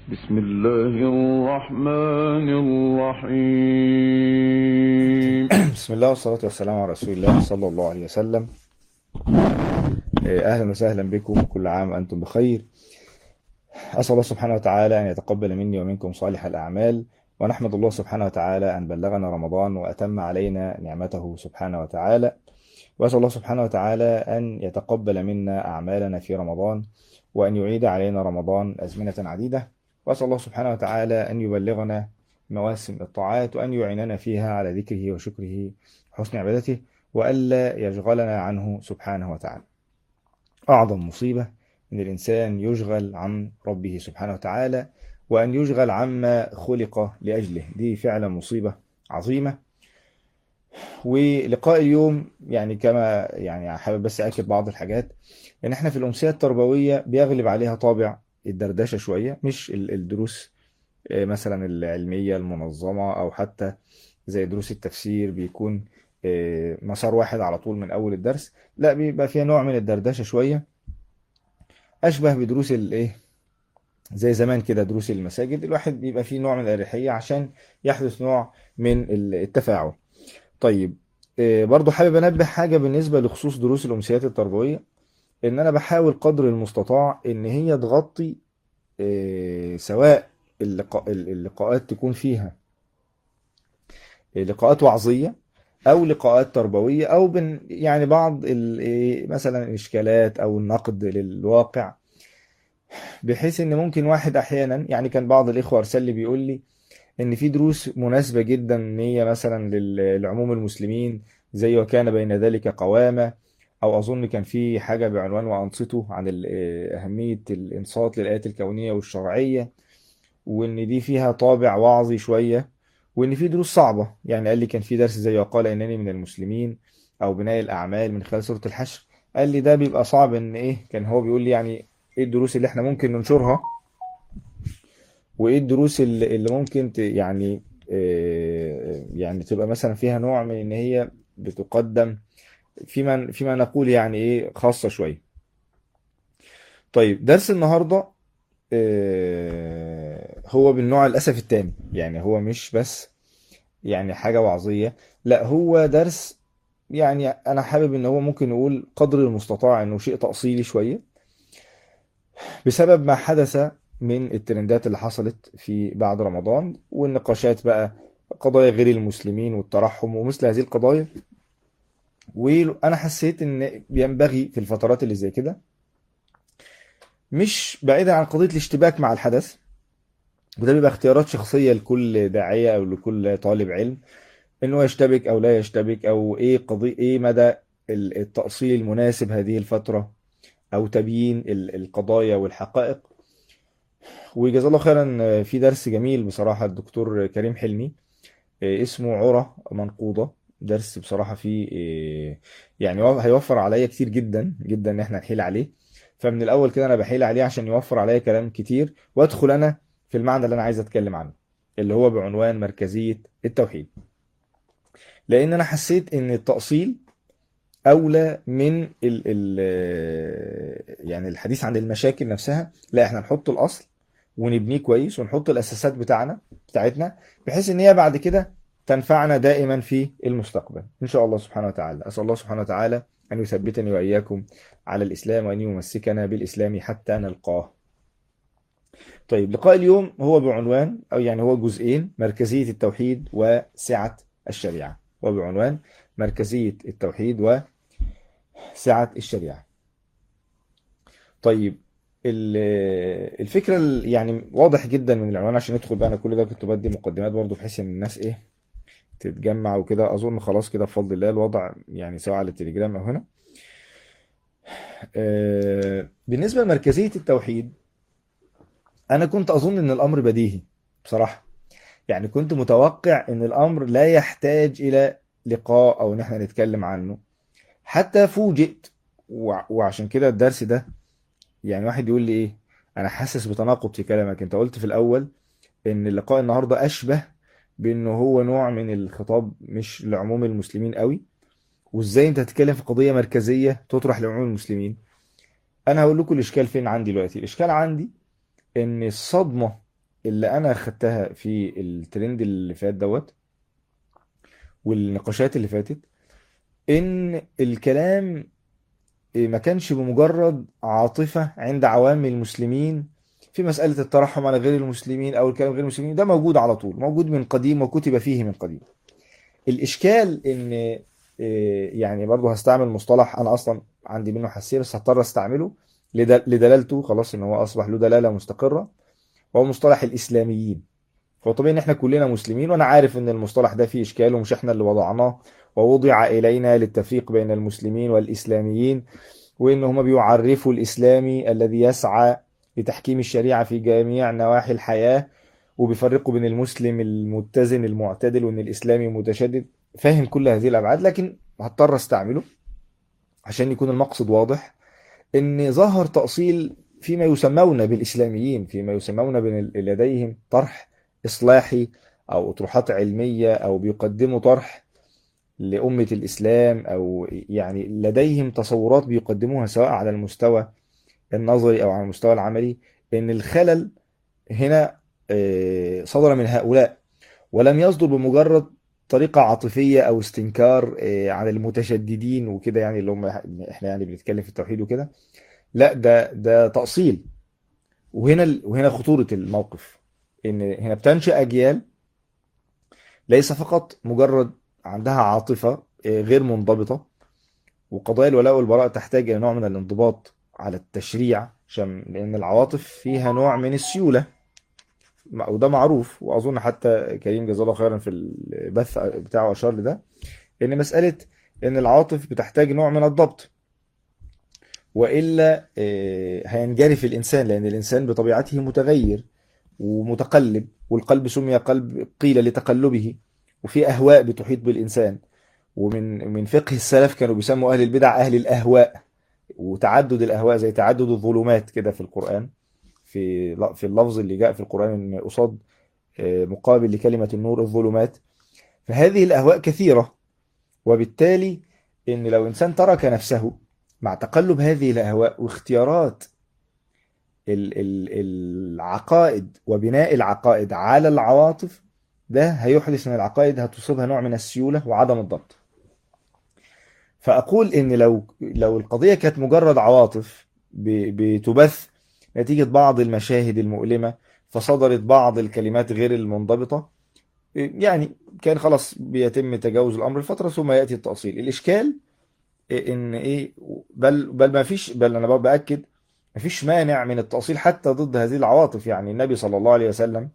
بسم الله الرحمن الرحيم بسم الله والصلاة والسلام على رسول الله صلى الله عليه وسلم أهلا وسهلا بكم كل عام وأنتم بخير أسأل الله سبحانه وتعالى أن يتقبل مني ومنكم صالح الأعمال ونحمد الله سبحانه وتعالى أن بلغنا رمضان وأتم علينا نعمته سبحانه وتعالى وأسأل الله سبحانه وتعالى أن يتقبل منا أعمالنا في رمضان وأن يعيد علينا رمضان أزمنة عديدة وأسأل الله سبحانه وتعالى أن يبلغنا مواسم الطاعات وأن يعيننا فيها على ذكره وشكره وحسن عبادته وألا يشغلنا عنه سبحانه وتعالى أعظم مصيبة أن الإنسان يشغل عن ربه سبحانه وتعالى وأن يشغل عما خلق لأجله دي فعلا مصيبة عظيمة ولقاء اليوم يعني كما يعني حابب بس أكد بعض الحاجات إن إحنا في الأمسية التربوية بيغلب عليها طابع الدردشة شوية مش الدروس مثلا العلمية المنظمة أو حتى زي دروس التفسير بيكون مسار واحد على طول من أول الدرس لا بيبقى فيها نوع من الدردشة شوية أشبه بدروس الإيه زي زمان كده دروس المساجد الواحد بيبقى فيه نوع من الأريحية عشان يحدث نوع من التفاعل طيب برضو حابب أنبه حاجة بالنسبة لخصوص دروس الأمسيات التربوية إن أنا بحاول قدر المستطاع إن هي تغطي سواء اللقاء اللقاءات تكون فيها لقاءات وعظية أو لقاءات تربوية أو بن يعني بعض مثلا الإشكالات أو النقد للواقع بحيث إن ممكن واحد أحيانا يعني كان بعض الإخوة أرسل لي بيقول لي إن في دروس مناسبة جدا إن هي مثلا للعموم المسلمين زي وكان بين ذلك قوامة أو أظن كان في حاجة بعنوان وأنصته عن أهمية الإنصات للآيات الكونية والشرعية وإن دي فيها طابع وعظي شوية وإن في دروس صعبة يعني قال لي كان في درس زي وقال إنني من المسلمين أو بناء الأعمال من خلال سورة الحشر قال لي ده بيبقى صعب إن إيه كان هو بيقول لي يعني إيه الدروس اللي إحنا ممكن ننشرها وإيه الدروس اللي اللي ممكن ت- يعني آه، يعني تبقى مثلا فيها نوع من إن هي بتقدم فيما فيما نقول يعني إيه خاصة شوية طيب درس النهاردة آه، هو بالنوع للأسف التاني يعني هو مش بس يعني حاجة وعظية لا هو درس يعني أنا حابب إن هو ممكن نقول قدر المستطاع إنه شيء تأصيلي شوية بسبب ما حدث من الترندات اللي حصلت في بعد رمضان والنقاشات بقى قضايا غير المسلمين والترحم ومثل هذه القضايا وأنا حسيت إن ينبغي في الفترات اللي زي كده مش بعيدا عن قضية الاشتباك مع الحدث وده بيبقى اختيارات شخصية لكل داعية أو لكل طالب علم إنه يشتبك أو لا يشتبك أو إيه قضية إيه مدى ال- التأصيل المناسب هذه الفترة أو تبيين ال- القضايا والحقائق وجزاه الله خيرا في درس جميل بصراحة الدكتور كريم حلمي اسمه عرى منقوضة درس بصراحة فيه يعني هيوفر عليا كتير جدا جدا إن احنا نحيل عليه فمن الأول كده أنا بحيل عليه عشان يوفر عليا كلام كتير وأدخل أنا في المعنى اللي أنا عايز أتكلم عنه اللي هو بعنوان مركزية التوحيد لأن أنا حسيت إن التأصيل أولى من ال ال يعني الحديث عن المشاكل نفسها لا إحنا نحط الأصل ونبنيه كويس ونحط الأساسات بتاعنا بتاعتنا بحيث إن هي بعد كده تنفعنا دائما في المستقبل إن شاء الله سبحانه وتعالى أسأل الله سبحانه وتعالى أن يثبتني وإياكم على الإسلام وأن يمسكنا بالإسلام حتى نلقاه طيب لقاء اليوم هو بعنوان أو يعني هو جزئين مركزية التوحيد وسعة الشريعة وبعنوان مركزية التوحيد وسعة الشريعة طيب ال- الفكرة ال- يعني واضح جدا من العنوان عشان ندخل بقى أنا كل ده كنت بدي مقدمات برضو بحيث إن الناس إيه تتجمع وكده أظن خلاص كده بفضل الله الوضع يعني سواء على التليجرام أو هنا آه، بالنسبة لمركزية التوحيد أنا كنت أظن إن الأمر بديهي بصراحة يعني كنت متوقع إن الأمر لا يحتاج إلى لقاء أو إن إحنا نتكلم عنه حتى فوجئت وع- وعشان كده الدرس ده يعني واحد يقول لي إيه أنا حاسس بتناقض في كلامك أنت قلت في الأول إن اللقاء النهاردة أشبه بإنه هو نوع من الخطاب مش لعموم المسلمين قوي وإزاي أنت هتتكلم في قضية مركزية تطرح لعموم المسلمين أنا هقول لكم الإشكال فين عندي دلوقتي الإشكال عندي ان الصدمة اللي انا خدتها في الترند اللي فات دوت والنقاشات اللي فاتت ان الكلام ما كانش بمجرد عاطفة عند عوام المسلمين في مسألة الترحم على غير المسلمين او الكلام غير المسلمين ده موجود على طول موجود من قديم وكتب فيه من قديم الاشكال ان إيه، يعني برضه هستعمل مصطلح انا اصلا عندي منه حساسيه بس هضطر استعمله لدل- لدلالته خلاص ان هو اصبح له دلاله مستقره وهو مصطلح الاسلاميين هو طبيعي ان احنا كلنا مسلمين وانا عارف ان المصطلح ده فيه اشكال ومش احنا اللي وضعناه ووضع الينا للتفريق بين المسلمين والاسلاميين وان هما بيعرفوا الاسلامي الذي يسعى لتحكيم الشريعه في جميع نواحي الحياه وبيفرقوا بين المسلم المتزن المعتدل وان الاسلامي متشدد فاهم كل هذه الابعاد لكن هضطر استعمله عشان يكون المقصد واضح ان ظهر تأصيل فيما يسمون بالاسلاميين فيما يسمون بين لديهم طرح اصلاحي او اطروحات علميه او بيقدموا طرح لأمة الإسلام أو يعني لديهم تصورات بيقدموها سواء على المستوى النظري أو على المستوى العملي إن الخلل هنا آه، صدر من هؤلاء ولم يصدر بمجرد طريقة عاطفية أو استنكار آه، على المتشددين وكده يعني اللي هم إحنا يعني بنتكلم في التوحيد وكده لا ده ده تأصيل وهنا ال- وهنا خطورة الموقف إن هنا بتنشأ أجيال ليس فقط مجرد عندها عاطفة آه، غير منضبطة وقضايا الولاء والبراء تحتاج إلى نوع من الانضباط على التشريع عشان لأن العواطف فيها نوع من السيولة وده معروف وأظن حتى كريم جزاه الله خيرا في البث بتاعه أشار لده إن مسألة إن العواطف بتحتاج نوع من الضبط وإلا آه، هينجرف الإنسان لأن الإنسان بطبيعته متغير ومتقلب والقلب سمي قلب قيل لتقلبه وفي أهواء بتحيط بالإنسان ومن من فقه السلف كانوا بيسموا أهل البدع أهل الأهواء وتعدد الأهواء زي تعدد الظلمات كده في القرآن في في اللفظ اللي جاء في القرآن إن قصاد آه، مقابل لكلمة النور الظلمات فهذه الأهواء كثيرة وبالتالي إن لو إنسان ترك نفسه مع تقلب هذه الأهواء واختيارات ال- ال- العقائد وبناء العقائد على العواطف ده هيحدث ان العقائد هتصيبها نوع من السيولة وعدم الضبط فأقول إن لو لو القضية كانت مجرد عواطف ب- بتبث نتيجة بعض المشاهد المؤلمة فصدرت بعض الكلمات غير المنضبطة يعني كان خلاص بيتم تجاوز الأمر لفترة ثم يأتي التأصيل الإشكال إن إيه بل بل ما فيش بل أنا بقى بأكد ما فيش مانع من التأصيل حتى ضد هذه العواطف يعني النبي صلى الله عليه وسلم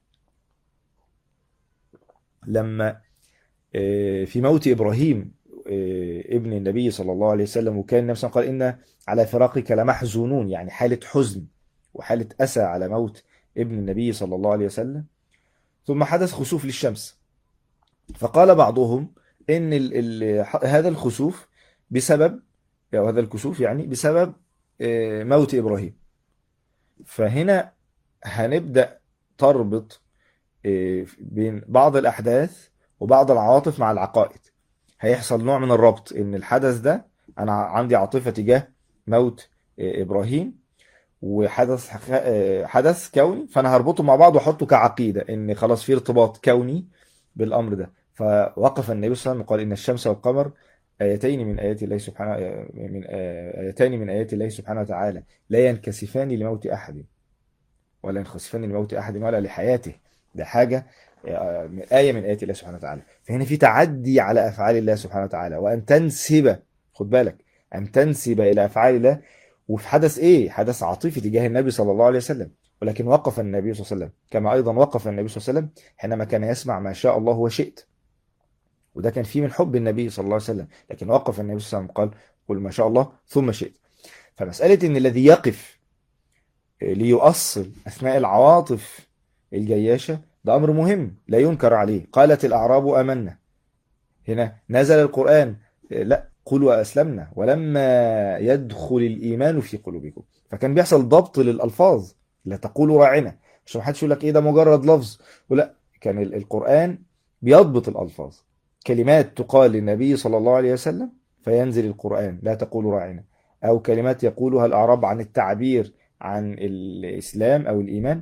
لما آه، في موت إبراهيم آه، ابن النبي صلى الله عليه وسلم وكان النبي صلى الله عليه وسلم قال إن على فراقك لمحزونون يعني حالة حزن وحالة أسى على موت ابن النبي صلى الله عليه وسلم ثم حدث خسوف للشمس فقال بعضهم إن ال ال هذا الخسوف بسبب أو هذا الكسوف يعني بسبب آه، موت إبراهيم فهنا هنبدأ تربط آه، بين بعض الأحداث وبعض العواطف مع العقائد هيحصل نوع من الربط ان الحدث ده انا عندي عاطفة تجاه موت آه، ابراهيم وحدث آه، حدث كوني فانا هربطه مع بعض واحطه كعقيدة ان خلاص في ارتباط كوني بالامر ده فوقف النبي صلى الله عليه وسلم قال ان الشمس والقمر آيتين من آيات الله سبحانه آه، من آه، آيتان من آيات الله سبحانه وتعالى لا ينكسفان لموت أحد ولا ينخسفان لموت أحد ولا لحياته ده حاجة آه، من- آية من آيات الله سبحانه وتعالى فهنا في تعدي على أفعال الله سبحانه وتعالى وأن تنسب خد بالك أن تنسب إلى أفعال الله وفي حدث إيه؟ حدث عاطفي تجاه النبي صلى الله عليه وسلم ولكن وقف النبي صلى الله عليه وسلم كما أيضا وقف النبي صلى الله عليه وسلم حينما كان يسمع ما شاء الله وشئت وده كان فيه من حب النبي صلى الله عليه وسلم لكن وقف النبي صلى الله عليه وسلم قال قل ما شاء الله ثم شئت فمسألة إن الذي يقف ليؤصل أثناء العواطف الجياشة ده أمر مهم لا ينكر عليه قالت الأعراب آمنا هنا نزل القرآن لا قولوا أسلمنا ولما يدخل الإيمان في قلوبكم فكان بيحصل ضبط للألفاظ لا تقولوا راعنا عشان محدش يقول لك إيه ده مجرد لفظ ولا كان ال- القرآن بيضبط الألفاظ كلمات تقال للنبي صلى الله عليه وسلم فينزل القرآن لا تقولوا راعنا أو كلمات يقولها الأعراب عن التعبير عن الإسلام أو الإيمان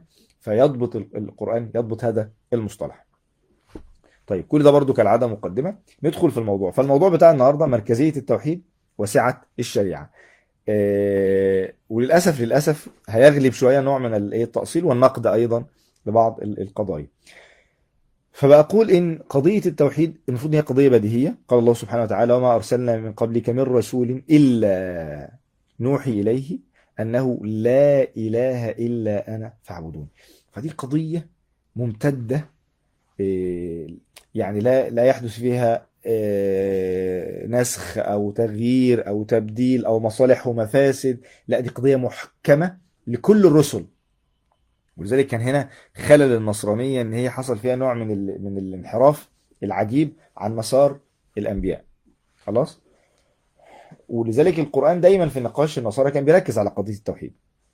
فيضبط ال- القرآن يضبط هذا المصطلح طيب كل ده برضو كالعادة مقدمة ندخل في الموضوع فالموضوع بتاع النهاردة مركزية التوحيد وسعة الشريعة آه، وللأسف للأسف هيغلب شوية نوع من ال- إيه التأصيل والنقد أيضا لبعض ال- القضايا فبقول إن قضية التوحيد المفروض هي قضية بديهية قال الله سبحانه وتعالى وما أرسلنا من قبلك من رسول إلا نوحي إليه أنه لا إله إلا أنا فاعبدون فدي قضية ممتدة إيه، يعني لا لا يحدث فيها إيه، نسخ أو تغيير أو تبديل أو مصالح ومفاسد لا دي قضية محكمة لكل الرسل ولذلك كان هنا خلل النصرانية ان هي حصل فيها نوع من ال... من الانحراف العجيب عن مسار الانبياء خلاص ولذلك القرآن دايما في نقاش النصارى كان بيركز على قضية التوحيد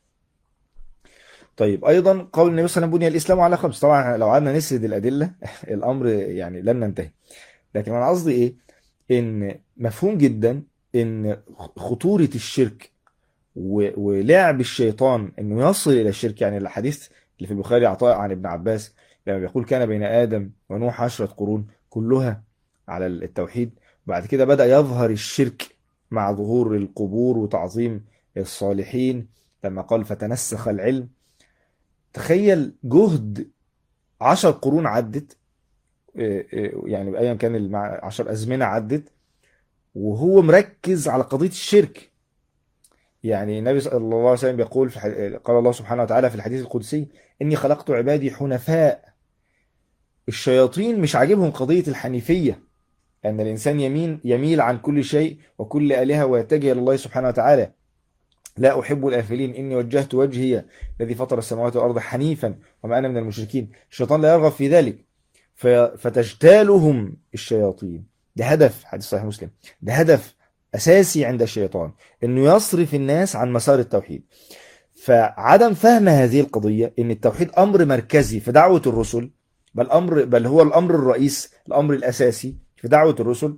طيب ايضا قول النبي صلى الله عليه وسلم بني الاسلام على خمس طبعا لو قعدنا نسرد الادله الامر يعني لن ننتهي لكن انا قصدي ايه ان مفهوم جدا ان خطوره الشرك و- ولعب الشيطان انه يصل الى الشرك يعني الحديث اللي في البخاري عطاء عن ابن عباس لما بيقول كان بين ادم ونوح عشرة قرون كلها على التوحيد بعد كده بدأ يظهر الشرك مع ظهور القبور وتعظيم الصالحين لما قال فتنسخ العلم تخيل جهد عشر قرون عدت إيه إيه يعني ايا كان المع... عشر ازمنه عدت وهو مركز على قضيه الشرك يعني النبي صلى الله عليه وسلم بيقول في ح... قال الله سبحانه وتعالى في الحديث القدسي اني خلقت عبادي حنفاء الشياطين مش عاجبهم قضيه الحنيفيه ان الانسان يمين يميل عن كل شيء وكل الهه ويتجه الى الله سبحانه وتعالى لا أحب الآفلين إني وجهت وجهي الذي فطر السماوات والأرض حنيفا وما أنا من المشركين الشيطان لا يرغب في ذلك ف- فتجتالهم الشياطين ده هدف حديث صحيح مسلم ده هدف أساسي عند الشيطان إنه يصرف الناس عن مسار التوحيد فعدم فهم هذه القضية إن التوحيد أمر مركزي في دعوة الرسل بل أمر بل هو الأمر الرئيس الأمر الأساسي في دعوة الرسل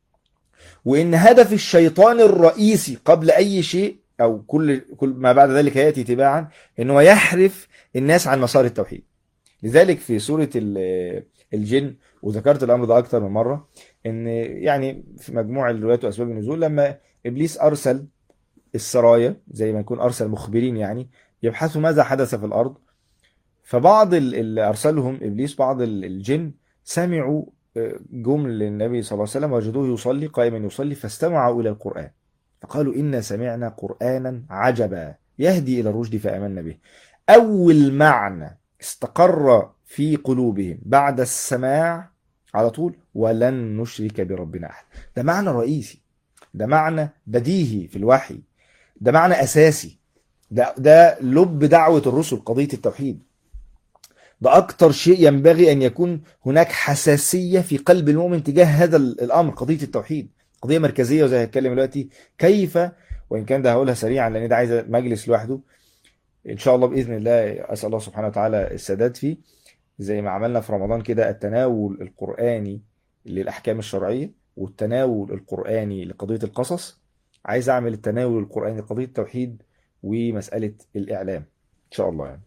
وإن هدف الشيطان الرئيسي قبل أي شيء أو كل كل ما بعد ذلك يأتي تباعا إن هو يحرف الناس عن مسار التوحيد لذلك في سورة ال- الجن وذكرت الأمر ده أكتر من مرة إن يعني في مجموع الروايات وأسباب النزول لما إبليس أرسل السرايا زي ما يكون أرسل مخبرين يعني يبحثوا ماذا حدث في الأرض فبعض ال- اللي أرسلهم إبليس بعض ال- الجن سمعوا آه، جم للنبي صلى الله عليه وسلم وجدوه يصلي قائما يصلي فاستمعوا إلى القرآن فقالوا إنا سمعنا قرآنا عجبا يهدي إلى الرشد فآمنا به أول معنى استقر في قلوبهم بعد السماع على طول ولن نشرك بربنا أحد ده معنى رئيسي ده معنى بديهي في الوحي ده معنى أساسي ده ده لب دعوة الرسل قضية التوحيد ده أكتر شيء ينبغي أن يكون هناك حساسية في قلب المؤمن تجاه هذا الأمر قضية التوحيد قضية مركزية وزي هتكلم دلوقتي كيف وإن كان ده هقولها سريعا لأن ده عايز مجلس لوحده إن شاء الله بإذن الله أسأل الله سبحانه وتعالى السداد فيه زي ما عملنا في رمضان كده التناول القرآني للأحكام الشرعية والتناول القرآني لقضية القصص عايز أعمل التناول القرآني لقضية التوحيد ومسألة الإعلام إن شاء الله يعني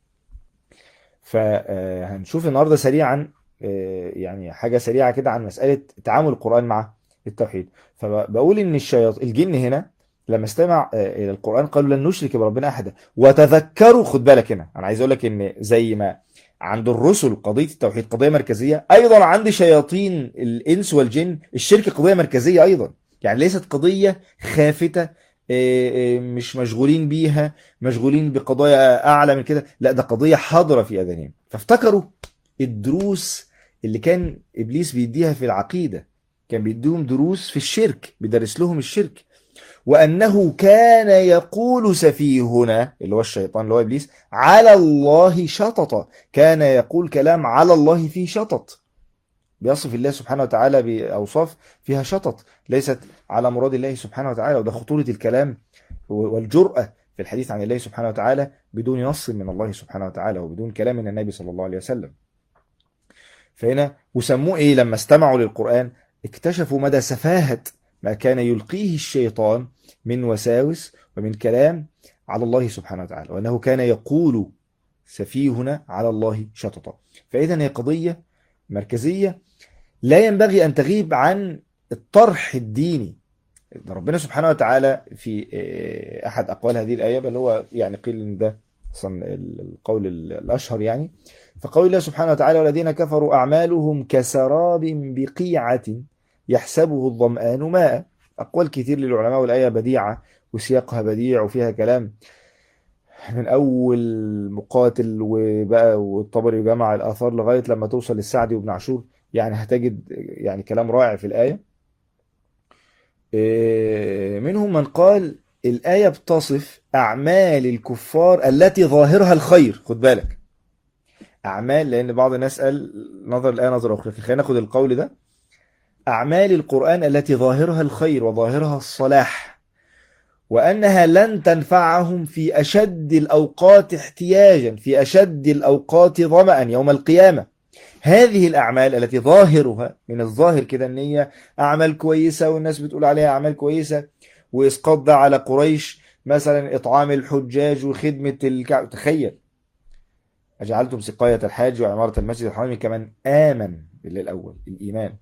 فهنشوف النهارده سريعا آه، يعني حاجة سريعة كده عن مسألة تعامل القرآن مع التوحيد فبقول إن الشياطين الجن هنا لما استمع آه، إلى القرآن قالوا لن نشرك بربنا أحدا وتذكروا خد بالك هنا أنا عايز أقول لك إن زي ما عند الرسل قضية التوحيد قضية مركزية أيضا عند شياطين الإنس والجن الشرك قضية مركزية أيضا يعني ليست قضية خافتة آه، آه، مش مشغولين بيها مشغولين بقضايا أعلى من كده لا ده قضية حاضرة في أذانهم فافتكروا الدروس اللي كان إبليس بيديها في العقيدة كان بيديهم دروس في الشرك بيدرس لهم الشرك وأنه كان يقول سفيهنا اللي هو الشيطان اللي هو إبليس على الله شططا كان يقول كلام على الله فيه شطط بيصف الله سبحانه وتعالى بأوصاف فيها شطط ليست على مراد الله سبحانه وتعالى وده خطورة الكلام والجرأة في الحديث عن الله سبحانه وتعالى بدون نص من الله سبحانه وتعالى وبدون كلام من النبي صلى الله عليه وسلم فهنا وسموه ايه لما استمعوا للقرآن اكتشفوا مدى سفاهة ما كان يلقيه الشيطان من وساوس ومن كلام على الله سبحانه وتعالى وأنه كان يقول سفيهنا على الله شططا فإذا هي قضية مركزية لا ينبغي أن تغيب عن الطرح الديني ربنا سبحانه وتعالى في آه، أحد أقوال هذه الآية بل هو يعني قيل إن ده أصلا القول الأشهر يعني فقول الله سبحانه وتعالى والذين كفروا أعمالهم كسراب بقيعة يحسبه الظمآن ماء أقوال كتير للعلماء والآية بديعة وسياقها بديع وفيها كلام من أول مقاتل وبقى والطبري جمع الآثار لغاية لما توصل للسعدي وابن عاشور يعني هتجد يعني كلام رائع في الآية إيه، منهم من قال الآية بتصف أعمال الكفار التي ظاهرها الخير خد بالك أعمال لأن بعض الناس قال نظر الآية نظرة أخرى خلينا ناخد القول ده أعمال القرآن التي ظاهرها الخير وظاهرها الصلاح وأنها لن تنفعهم في أشد الأوقات احتياجا في أشد الأوقات ظمأ يوم القيامة هذه الأعمال التي ظاهرها من الظاهر كده أن هي أعمال كويسة والناس بتقول عليها أعمال كويسة وإسقاط ده على قريش مثلا إطعام الحجاج وخدمة الكعبة تخيل أجعلتم سقاية الحاج وعمارة المسجد الحرام كمان آمن بالله الأول الإيمان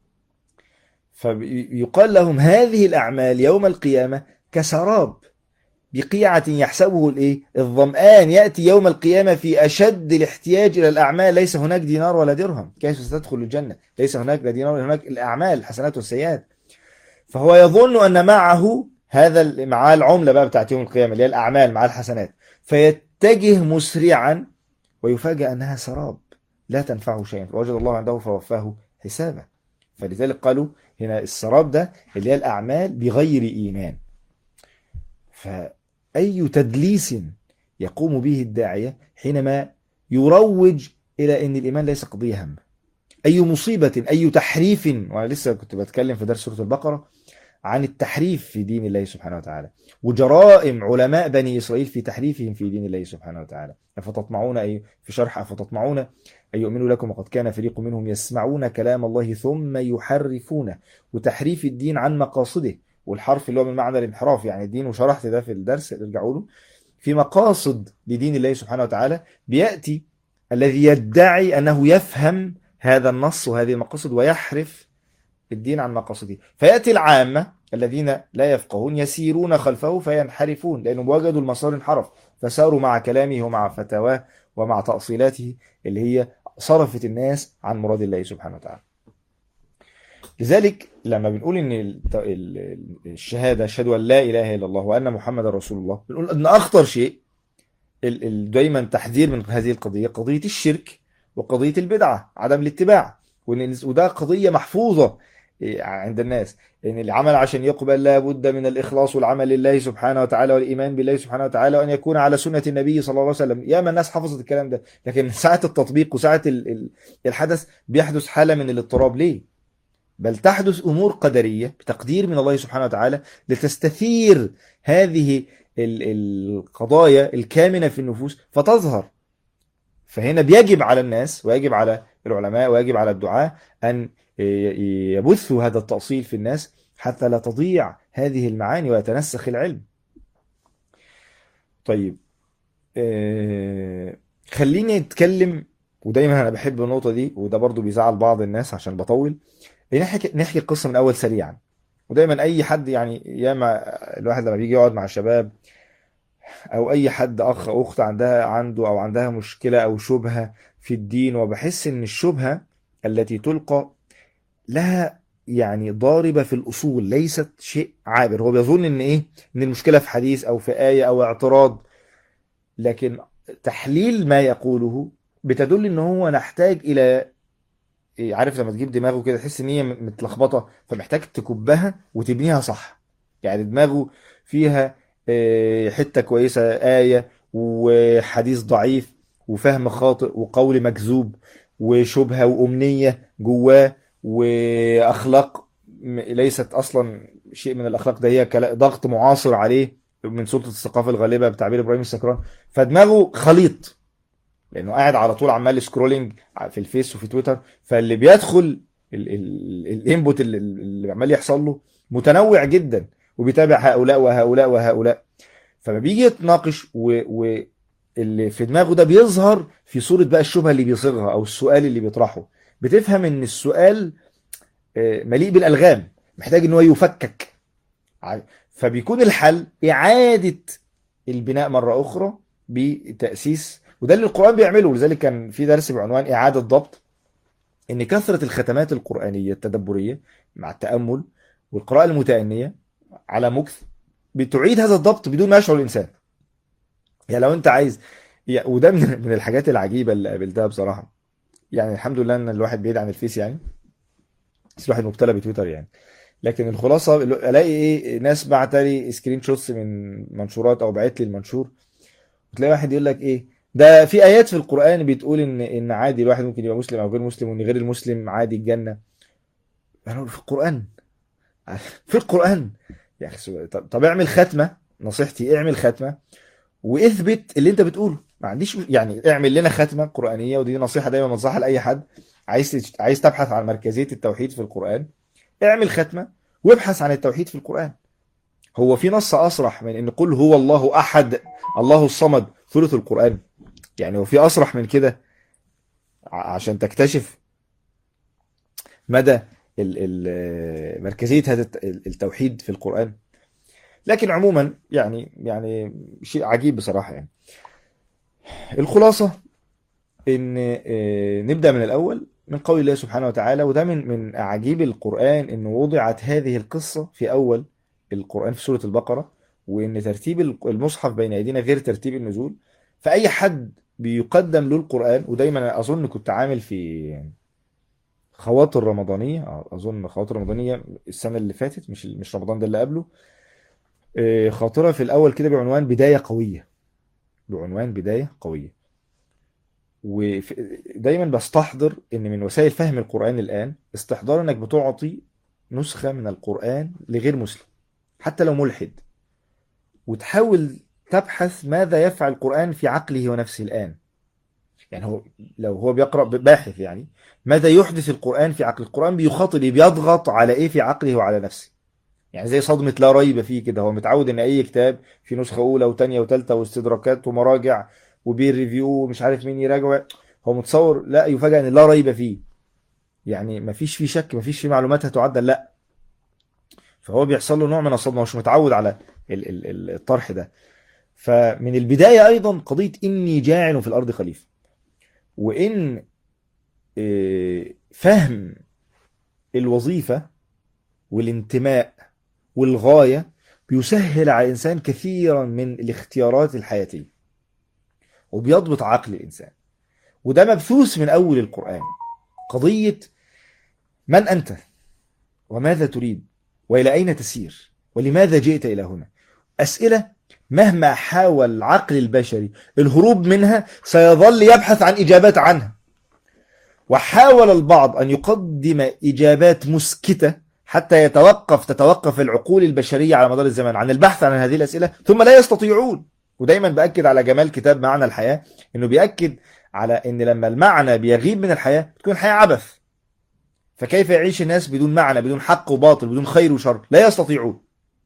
فيقال لهم هذه الأعمال يوم القيامة كسراب بقيعة يحسبه الايه الظمآن يأتي يوم القيامة في أشد الاحتياج إلى الأعمال ليس هناك دينار ولا درهم كيف ستدخل الجنة ليس هناك لا دينار ولا هناك الأعمال الحسنات والسيئات فهو يظن أن معه هذا معاه العملة بقى بتاعت يوم القيامة اللي هي الأعمال مع الحسنات فيتجه مسرعا ويفاجأ أنها سراب لا تنفعه شيئا فوجد الله عنده فوفاه حسابه فلذلك قالوا هنا السراب ده اللي هي الأعمال بغير إيمان فأي تدليس يقوم به الداعية حينما يروج إلى أن الإيمان ليس قضية هم أي مصيبة أي تحريف وأنا لسه كنت بتكلم في درس سورة البقرة عن التحريف في دين الله سبحانه وتعالى وجرائم علماء بني إسرائيل في تحريفهم في دين الله سبحانه وتعالى أفتطمعون أي في شرح أفتطمعون أن يؤمنوا لكم وقد كان فريق منهم يسمعون كلام الله ثم يحرفونه وتحريف الدين عن مقاصده والحرف اللي هو من معنى الانحراف يعني الدين وشرحت ده في الدرس ارجعوا له في مقاصد لدين الله سبحانه وتعالى بيأتي الذي يدعي أنه يفهم هذا النص وهذه المقاصد ويحرف الدين عن مقاصده فيأتي العامة الذين لا يفقهون يسيرون خلفه فينحرفون لأنهم وجدوا المسار انحرف فساروا مع كلامه ومع فتواه ومع تأصيلاته اللي هي صرفت الناس عن مراد الله سبحانه وتعالى لذلك لما بنقول ان الت- ال- الشهاده اشهد ان لا اله الا الله وان محمد رسول الله بنقول ان اخطر شيء ال- ال- دايما تحذير من هذه القضيه قضيه الشرك وقضيه البدعه عدم الاتباع وإن- وده قضيه محفوظه إيه، عند الناس ان العمل عشان يقبل لابد من الاخلاص والعمل لله سبحانه وتعالى والايمان بالله سبحانه وتعالى وان يكون على سنه النبي صلى الله عليه وسلم ياما الناس حفظت الكلام ده لكن ساعه التطبيق وساعه ال- ال- الحدث بيحدث حاله من الاضطراب ليه بل تحدث امور قدريه بتقدير من الله سبحانه وتعالى لتستثير هذه ال- القضايا الكامنه في النفوس فتظهر فهنا بيجب على الناس ويجب على العلماء ويجب على الدعاة ان ي- يبثوا هذا التأصيل في الناس حتى لا تضيع هذه المعاني ويتنسخ العلم طيب آه، خليني اتكلم ودايما انا بحب النقطه دي وده برضو بيزعل بعض الناس عشان بطول نحكي نحكي القصه من اول سريعا ودايما اي حد يعني ياما الواحد لما بيجي يقعد مع شباب او اي حد اخ او اخت عندها عنده او عندها مشكله او شبهه في الدين وبحس ان الشبهه التي تلقى لها يعني ضاربه في الاصول ليست شيء عابر هو بيظن ان ايه ان المشكله في حديث او في ايه او اعتراض لكن تحليل ما يقوله بتدل ان هو نحتاج الى إيه، عارف لما تجيب دماغه كده تحس ان هي م- متلخبطه فمحتاج تكبها وتبنيها صح يعني دماغه فيها آه، حته كويسه ايه وحديث ضعيف وفهم خاطئ وقول مكذوب وشبهه وامنيه جواه واخلاق م- ليست اصلا شيء من الاخلاق ده هي كلا- ضغط معاصر عليه من سلطه الثقافه الغالبه بتعبير ابراهيم السكران فدماغه خليط لانه قاعد على طول عمال سكرولينج في الفيس وفي تويتر فاللي بيدخل الانبوت اللي, اللي عمال يحصل له متنوع جدا وبيتابع هؤلاء وهؤلاء وهؤلاء فما بيجي يتناقش و... و... اللي في دماغه ده بيظهر في صورة بقى الشبهة اللي بيصيغها او السؤال اللي بيطرحه بتفهم ان السؤال آه، مليء بالالغام محتاج ان هو يفكك ع- فبيكون الحل اعادة البناء مرة اخرى بتأسيس وده اللي القرآن بيعمله ولذلك كان في درس بعنوان اعادة ضبط ان كثرة الختمات القرآنية التدبرية مع التأمل والقراءة المتأنية على مكث بتعيد هذا الضبط بدون ما يشعر الإنسان يعني لو أنت عايز يعني وده من من الحاجات العجيبة اللي قابلتها بصراحة يعني الحمد لله إن الواحد بعيد عن الفيس يعني بس الواحد مبتلى بتويتر يعني لكن الخلاصة الاقي ايه ناس بعت لي سكرين شوتس من منشورات او بعت لي المنشور وتلاقي واحد يقول لك ايه ده في ايات في القرآن بتقول ان ان عادي الواحد ممكن يبقى مسلم او غير مسلم وان غير المسلم عادي الجنة انا في القرآن في القرآن يا اخي سؤال. طب, طب اعمل ختمة نصيحتي اعمل ختمة واثبت اللي انت بتقوله ما عنديش يعني اعمل لنا ختمة قرآنية ودي نصيحة دايما بنصحها لأي حد عايز تج- عايز تبحث عن مركزية التوحيد في القرآن اعمل ختمة وابحث عن التوحيد في القرآن هو في نص أصرح من ان قل هو الله أحد الله الصمد ثلث القرآن يعني هو في أصرح من كده ع- عشان تكتشف مدى ال- ال- مركزية هذا الت- التوحيد في القرآن لكن عموما يعني يعني شيء عجيب بصراحة يعني الخلاصة ان آه، نبدأ من الأول من قول الله سبحانه وتعالى وده من من أعاجيب القرآن إنه وضعت هذه القصة في أول القرآن في سورة البقرة وإن ترتيب المصحف بين أيدينا غير ترتيب النزول فأي حد بيقدم له القرآن ودايما أظن كنت عامل في خواطر رمضانية آه، أظن خواطر رمضانية السنة اللي فاتت مش مش رمضان ده اللي قبله آه، خاطرة في الأول كده بعنوان بداية قوية بعنوان بداية قوية ودايما بستحضر ان من وسائل فهم القرآن الآن استحضار انك بتعطي نسخة من القرآن لغير مسلم حتى لو ملحد وتحاول تبحث ماذا يفعل القرآن في عقله ونفسه الآن يعني هو لو هو بيقرأ باحث يعني ماذا يحدث القرآن في عقل القرآن بيخاطب إيه؟ بيضغط على ايه في عقله وعلى نفسه يعني زي صدمة لا ريب فيه كده هو متعود ان اي كتاب في نسخة اولى وتانية وتالتة واستدراكات ومراجع وبير ريفيو ومش عارف مين يراجع هو متصور لا يفاجأ ان لا ريب فيه يعني مفيش فيه شك مفيش فيه معلومات هتعدل لا فهو بيحصل له نوع من الصدمة مش متعود على ال- ال- ال- الطرح ده فمن البداية أيضا قضية إني جاعل في الأرض خليفة وإن آه، فهم الوظيفة والانتماء والغاية بيسهل على الإنسان كثيرا من الاختيارات الحياتية وبيضبط عقل الإنسان وده مبثوث من أول القرآن قضية من أنت وماذا تريد وإلى أين تسير ولماذا جئت إلى هنا أسئلة مهما حاول العقل البشري الهروب منها سيظل يبحث عن إجابات عنها وحاول البعض أن يقدم إجابات مسكتة حتى يتوقف تتوقف العقول البشرية على مدار الزمان عن البحث عن هذه الأسئلة ثم لا يستطيعون ودايما بأكد على جمال كتاب معنى الحياة انه بيأكد على ان لما المعنى بيغيب من الحياة بتكون الحياة عبث فكيف يعيش الناس بدون معنى بدون حق وباطل بدون خير وشر لا يستطيعون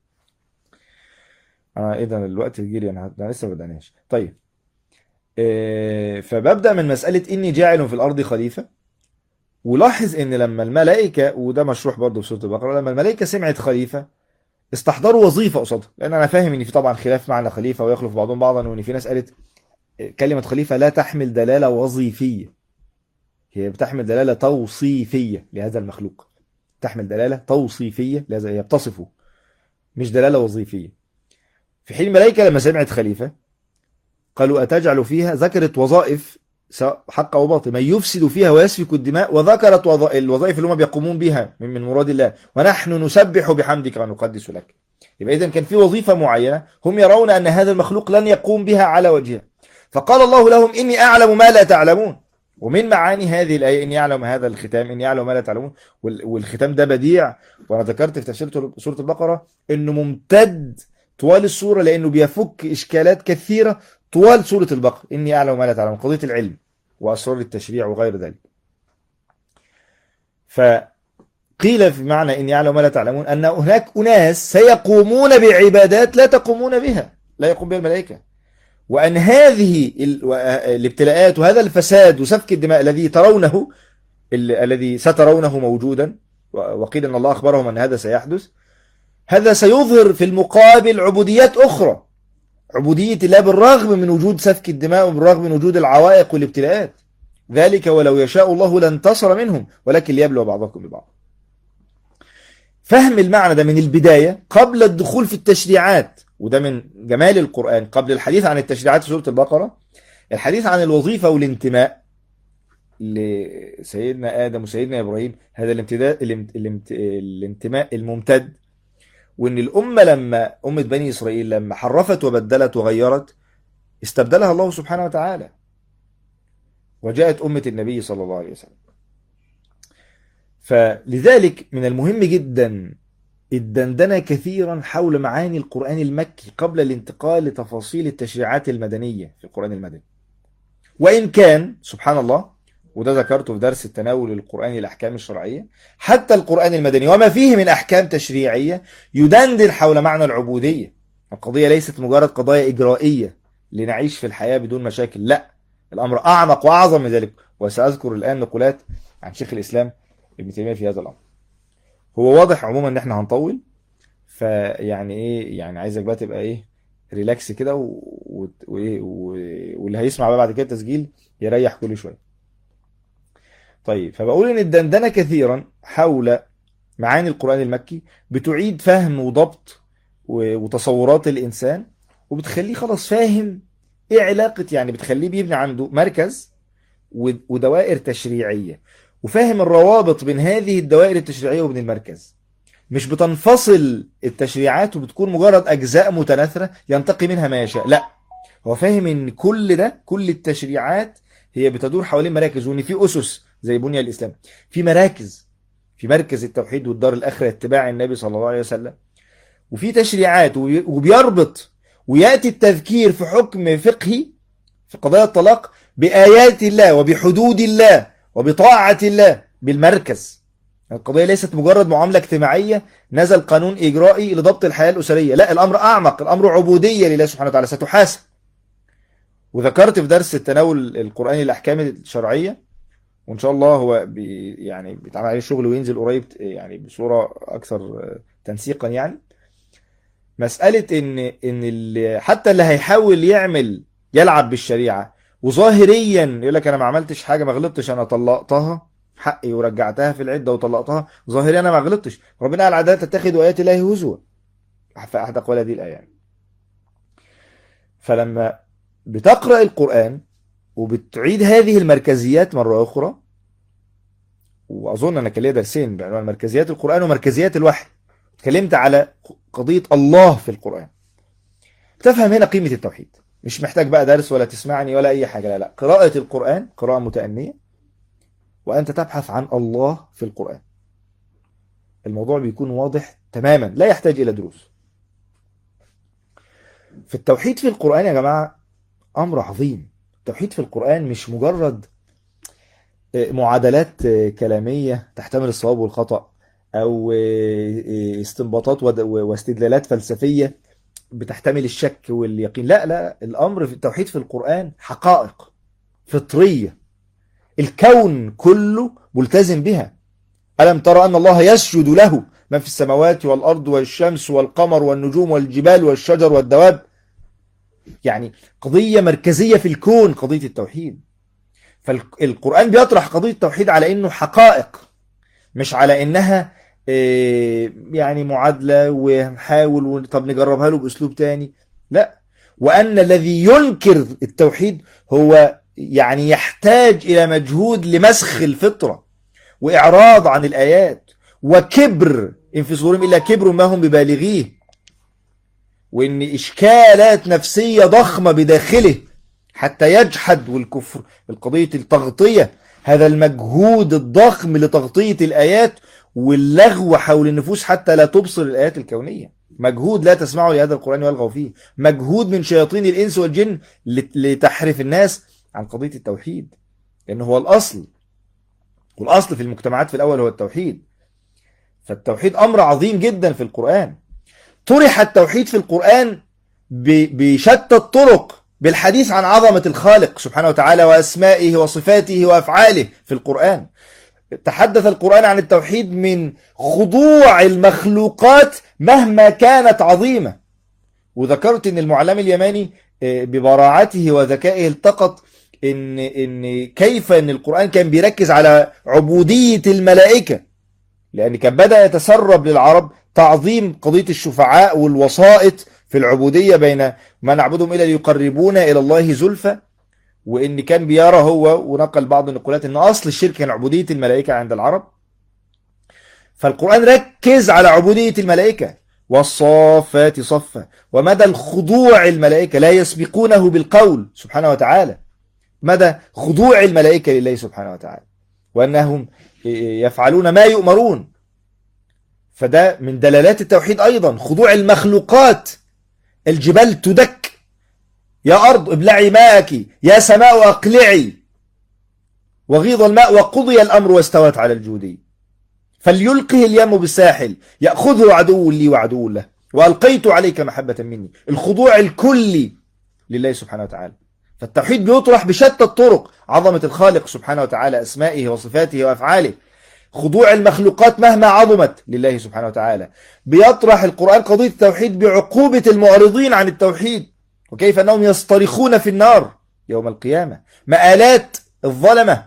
اه ايه ده الوقت يجري انا أنا لسه ما بدأناش طيب إيه فببدأ من مسألة اني جاعل في الارض خليفة ولاحظ ان لما الملائكة وده مشروح برضه في سورة البقرة لما الملائكة سمعت خليفة استحضروا وظيفة قصادها لان انا فاهم ان في طبعا خلاف معنى خليفة ويخلف بعضهم بعضا وان في ناس قالت كلمة خليفة لا تحمل دلالة وظيفية هي بتحمل دلالة توصيفية لهذا المخلوق تحمل دلالة توصيفية لهذا هي بتصفه مش دلالة وظيفية في حين الملائكة لما سمعت خليفة قالوا أتجعل فيها ذكرت وظائف سواء حق أو باطل من يفسد فيها ويسفك الدماء وذكرت وظ- الوظائف اللي هم بيقومون بها من من مراد الله ونحن نسبح بحمدك ونقدس لك يبقى إذا كان في وظيفة معينة هم يرون أن هذا المخلوق لن يقوم بها على وجهها فقال الله لهم إني أعلم ما لا تعلمون ومن معاني هذه الآية إني أعلم هذا الختام إني أعلم ما لا تعلمون وال- والختام ده بديع وأنا ذكرت في تفسير سورة البقرة إنه ممتد طوال السورة لأنه بيفك إشكالات كثيرة طوال سورة البقرة إني أعلم ما لا تعلمون قضية العلم وأسرار التشريع وغير ذلك فقيل في معنى إني أعلم ما لا تعلمون أن هناك أناس سيقومون بعبادات لا تقومون بها لا يقوم بها الملائكة وأن هذه ال- و- الابتلاءات وهذا الفساد وسفك الدماء الذي ترونه ال- الذي سترونه موجودا و- وقيل أن الله أخبرهم أن هذا سيحدث هذا سيظهر في المقابل عبوديات أخرى عبودية الله بالرغم من وجود سفك الدماء وبالرغم من وجود العوائق والابتلاءات ذلك ولو يشاء الله لانتصر منهم ولكن ليبلو بعضكم ببعض فهم المعنى ده من البداية قبل الدخول في التشريعات وده من جمال القرآن قبل الحديث عن التشريعات في سورة البقرة الحديث عن الوظيفة والانتماء لسيدنا آدم وسيدنا إبراهيم هذا الامتداء الامت- الامت- الانتماء الممتد وإن الأمة لما أمة بني إسرائيل لما حرفت وبدلت وغيرت استبدلها الله سبحانه وتعالى وجاءت أمة النبي صلى الله عليه وسلم فلذلك من المهم جدا الدندنة كثيرا حول معاني القرآن المكي قبل الانتقال لتفاصيل التشريعات المدنية في القرآن المدني وإن كان سبحان الله وده ذكرته في درس التناول القرآني الأحكام الشرعية حتى القرآن المدني وما فيه من أحكام تشريعية يدندن حول معنى العبودية القضية ليست مجرد قضايا إجرائية لنعيش في الحياة بدون مشاكل لا الأمر أعمق وأعظم من ذلك وسأذكر الآن نقولات عن شيخ الإسلام ابن تيمية في هذا الأمر هو واضح عموما ان احنا هنطول فيعني ايه يعني عايزك بقى تبقى ايه ريلاكس كده و... و... وايه و... واللي هيسمع بقى بعد كده تسجيل يريح كل شويه طيب فبقول ان الدندنه كثيرا حول معاني القران المكي بتعيد فهم وضبط و... وتصورات الانسان وبتخليه خلاص فاهم ايه علاقه يعني بتخليه بيبني عنده مركز و... ودوائر تشريعيه وفاهم الروابط بين هذه الدوائر التشريعية وبين المركز مش بتنفصل التشريعات وبتكون مجرد أجزاء متناثرة ينتقي منها ما يشاء لا هو فاهم ان كل ده كل التشريعات هي بتدور حوالين مراكز وان في أسس زي بنية الإسلام في مراكز في مركز التوحيد والدار الآخرة اتباع النبي صلى الله عليه وسلم وفي تشريعات وبي- وبيربط ويأتي التذكير في حكم فقهي في قضايا الطلاق بآيات الله وبحدود الله وبطاعة الله بالمركز القضية ليست مجرد معاملة اجتماعية نزل قانون إجرائي لضبط الحياة الأسرية لا الأمر أعمق الأمر عبودية لله سبحانه وتعالى ستحاسب وذكرت في درس التناول القرآني الأحكام الشرعية وإن شاء الله هو بي يعني بيتعمل عليه شغل وينزل قريب يعني بصورة أكثر تنسيقا يعني مسألة إن إن اللي حتى اللي هيحاول يعمل يلعب بالشريعة وظاهريا يقول لك انا ما عملتش حاجه ما غلطتش انا طلقتها حقي ورجعتها في العده وطلقتها ظاهريا انا ما غلطتش ربنا قال عدالة تتخذ ايات الله هزوا في احد اقوال هذه الايه يعني. فلما بتقرا القران وبتعيد هذه المركزيات مره اخرى واظن انا كان ليا درسين بعنوان مركزيات القران ومركزيات الوحي اتكلمت على قضيه الله في القران تفهم هنا قيمه التوحيد مش محتاج بقى درس ولا تسمعني ولا أي حاجة لا لا قراءة القرآن قراءة متأنية وأنت تبحث عن الله في القرآن الموضوع بيكون واضح تماما لا يحتاج إلى دروس في التوحيد في القرآن يا جماعة أمر عظيم التوحيد في القرآن مش مجرد معادلات كلامية تحتمل الصواب والخطأ أو استنباطات واستدلالات فلسفية بتحتمل الشك واليقين لا لا الأمر في التوحيد في القرآن حقائق فطرية الكون كله ملتزم بها ألم ترى أن الله يسجد له ما في السماوات والأرض والشمس والقمر والنجوم والجبال والشجر والدواب يعني قضية مركزية في الكون قضية التوحيد فالقرآن بيطرح قضية التوحيد على أنه حقائق مش على أنها يعني معادلة ونحاول طب نجربها له بأسلوب تاني لا وأن الذي ينكر التوحيد هو يعني يحتاج إلى مجهود لمسخ الفطرة وإعراض عن الآيات وكبر إن في صدورهم إلا كبر ما هم ببالغيه وإن إشكالات نفسية ضخمة بداخله حتى يجحد والكفر القضية التغطية هذا المجهود الضخم لتغطية الآيات واللغو حول النفوس حتى لا تبصر الآيات الكونية مجهود لا تسمعوا لهذا القرآن والغوا فيه مجهود من شياطين الإنس والجن لتحرف الناس عن قضية التوحيد لأنه هو الأصل والأصل في المجتمعات في الأول هو التوحيد فالتوحيد أمر عظيم جدا في القرآن طرح التوحيد في القرآن بشتى الطرق بالحديث عن عظمة الخالق سبحانه وتعالى وأسمائه وصفاته وأفعاله في القرآن تحدث القرآن عن التوحيد من خضوع المخلوقات مهما كانت عظيمة وذكرت ان المعلم اليماني آه، ببراعته وذكائه التقط ان ان كيف ان القرآن كان بيركز على عبودية الملائكة لان كان بدأ يتسرب للعرب تعظيم قضية الشفعاء والوسائط في العبودية بين ما نعبدهم إلا ليقربونا إلى الله زلفى وإن كان بيرى هو ونقل بعض النقولات إن أصل الشرك كان عبودية الملائكة عند العرب فالقرآن ركز على عبودية الملائكة والصافات صفا ومدى الخضوع الملائكة لا يسبقونه بالقول سبحانه وتعالى مدى خضوع الملائكة لله سبحانه وتعالى وأنهم يفعلون ما يؤمرون فده من دلالات التوحيد أيضا خضوع المخلوقات الجبال تدك يا أرض ابلعي ماءك يا سماء أقلعي وغيض الماء وقضي الأمر واستوت على الجودي فليلقه اليم بالساحل يأخذه عدو لي وعدو له وألقيت عليك محبة مني الخضوع الكلي لله سبحانه وتعالى فالتوحيد بيطرح بشتى الطرق عظمة الخالق سبحانه وتعالى أسمائه وصفاته وأفعاله خضوع المخلوقات مهما عظمت لله سبحانه وتعالى بيطرح القرآن قضية التوحيد بعقوبة المعرضين عن التوحيد وكيف أنهم يصطرخون في النار يوم القيامة مآلات الظلمة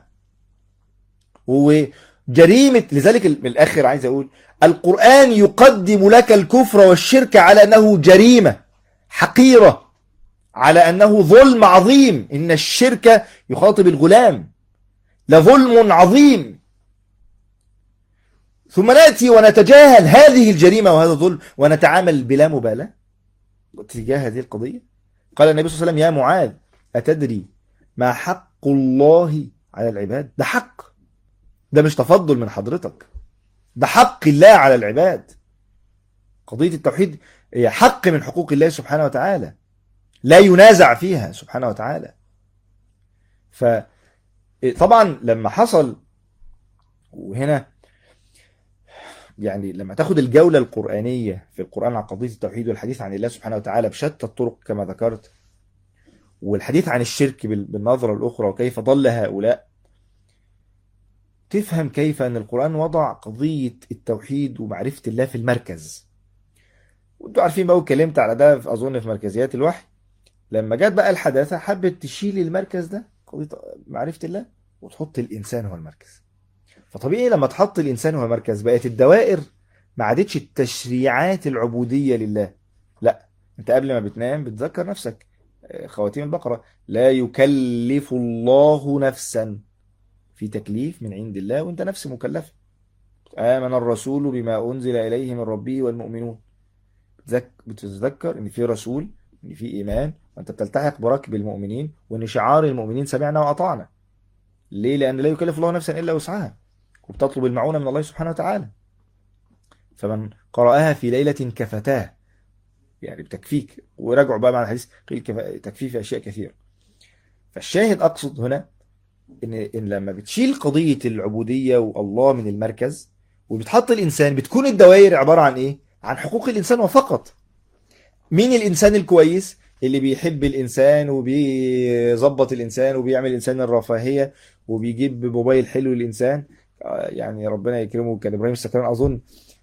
وجريمة لذلك من الآخر عايز أقول القرآن يقدم لك الكفر والشرك على أنه جريمة حقيرة على أنه ظلم عظيم إن الشرك يخاطب الغلام لظلم عظيم ثم نأتي ونتجاهل هذه الجريمة وهذا الظلم ونتعامل بلا مبالاة تجاه هذه القضية قال النبي صلى الله عليه وسلم يا معاذ أتدري ما حق الله على العباد ده حق ده مش تفضل من حضرتك ده حق الله على العباد قضية التوحيد هي حق من حقوق الله سبحانه وتعالى لا ينازع فيها سبحانه وتعالى فطبعا لما حصل وهنا يعني لما تاخد الجولة القرآنية في القرآن عن قضية التوحيد والحديث عن الله سبحانه وتعالى بشتى الطرق كما ذكرت والحديث عن الشرك بالنظرة الأخرى وكيف ضل هؤلاء تفهم كيف أن القرآن وضع قضية التوحيد ومعرفة الله في المركز وانتوا عارفين بقى اتكلمت على ده أظن في مركزيات الوحي لما جت بقى الحداثة حبت تشيل المركز ده قضية معرفة الله وتحط الإنسان هو المركز فطبيعي لما تحط الإنسان هو مركز بقت الدوائر ما عادتش التشريعات العبودية لله لا انت قبل ما بتنام بتذكر نفسك خواتيم البقرة لا يكلف الله نفسا في تكليف من عند الله وانت نفس مكلف آمن الرسول بما أنزل إليه من ربه والمؤمنون بتتذكر ان في رسول ان في إيمان وانت بتلتحق بركب المؤمنين وان شعار المؤمنين سمعنا وأطعنا ليه لأن لا يكلف الله نفسا إلا وسعها وبتطلب المعونة من الله سبحانه وتعالى فمن قرأها في ليلة كفتاه يعني بتكفيك وراجعوا بقى مع الحديث قيل تكفيه في أشياء كثيرة فالشاهد أقصد هنا إن, إن لما بتشيل قضية العبودية والله من المركز وبتحط الإنسان بتكون الدوائر عبارة عن إيه؟ عن حقوق الإنسان وفقط مين الإنسان الكويس؟ اللي بيحب الإنسان وبيظبط الإنسان وبيعمل الإنسان الرفاهية وبيجيب موبايل حلو للإنسان يعني ربنا يكرمه كان ابراهيم السكران اظن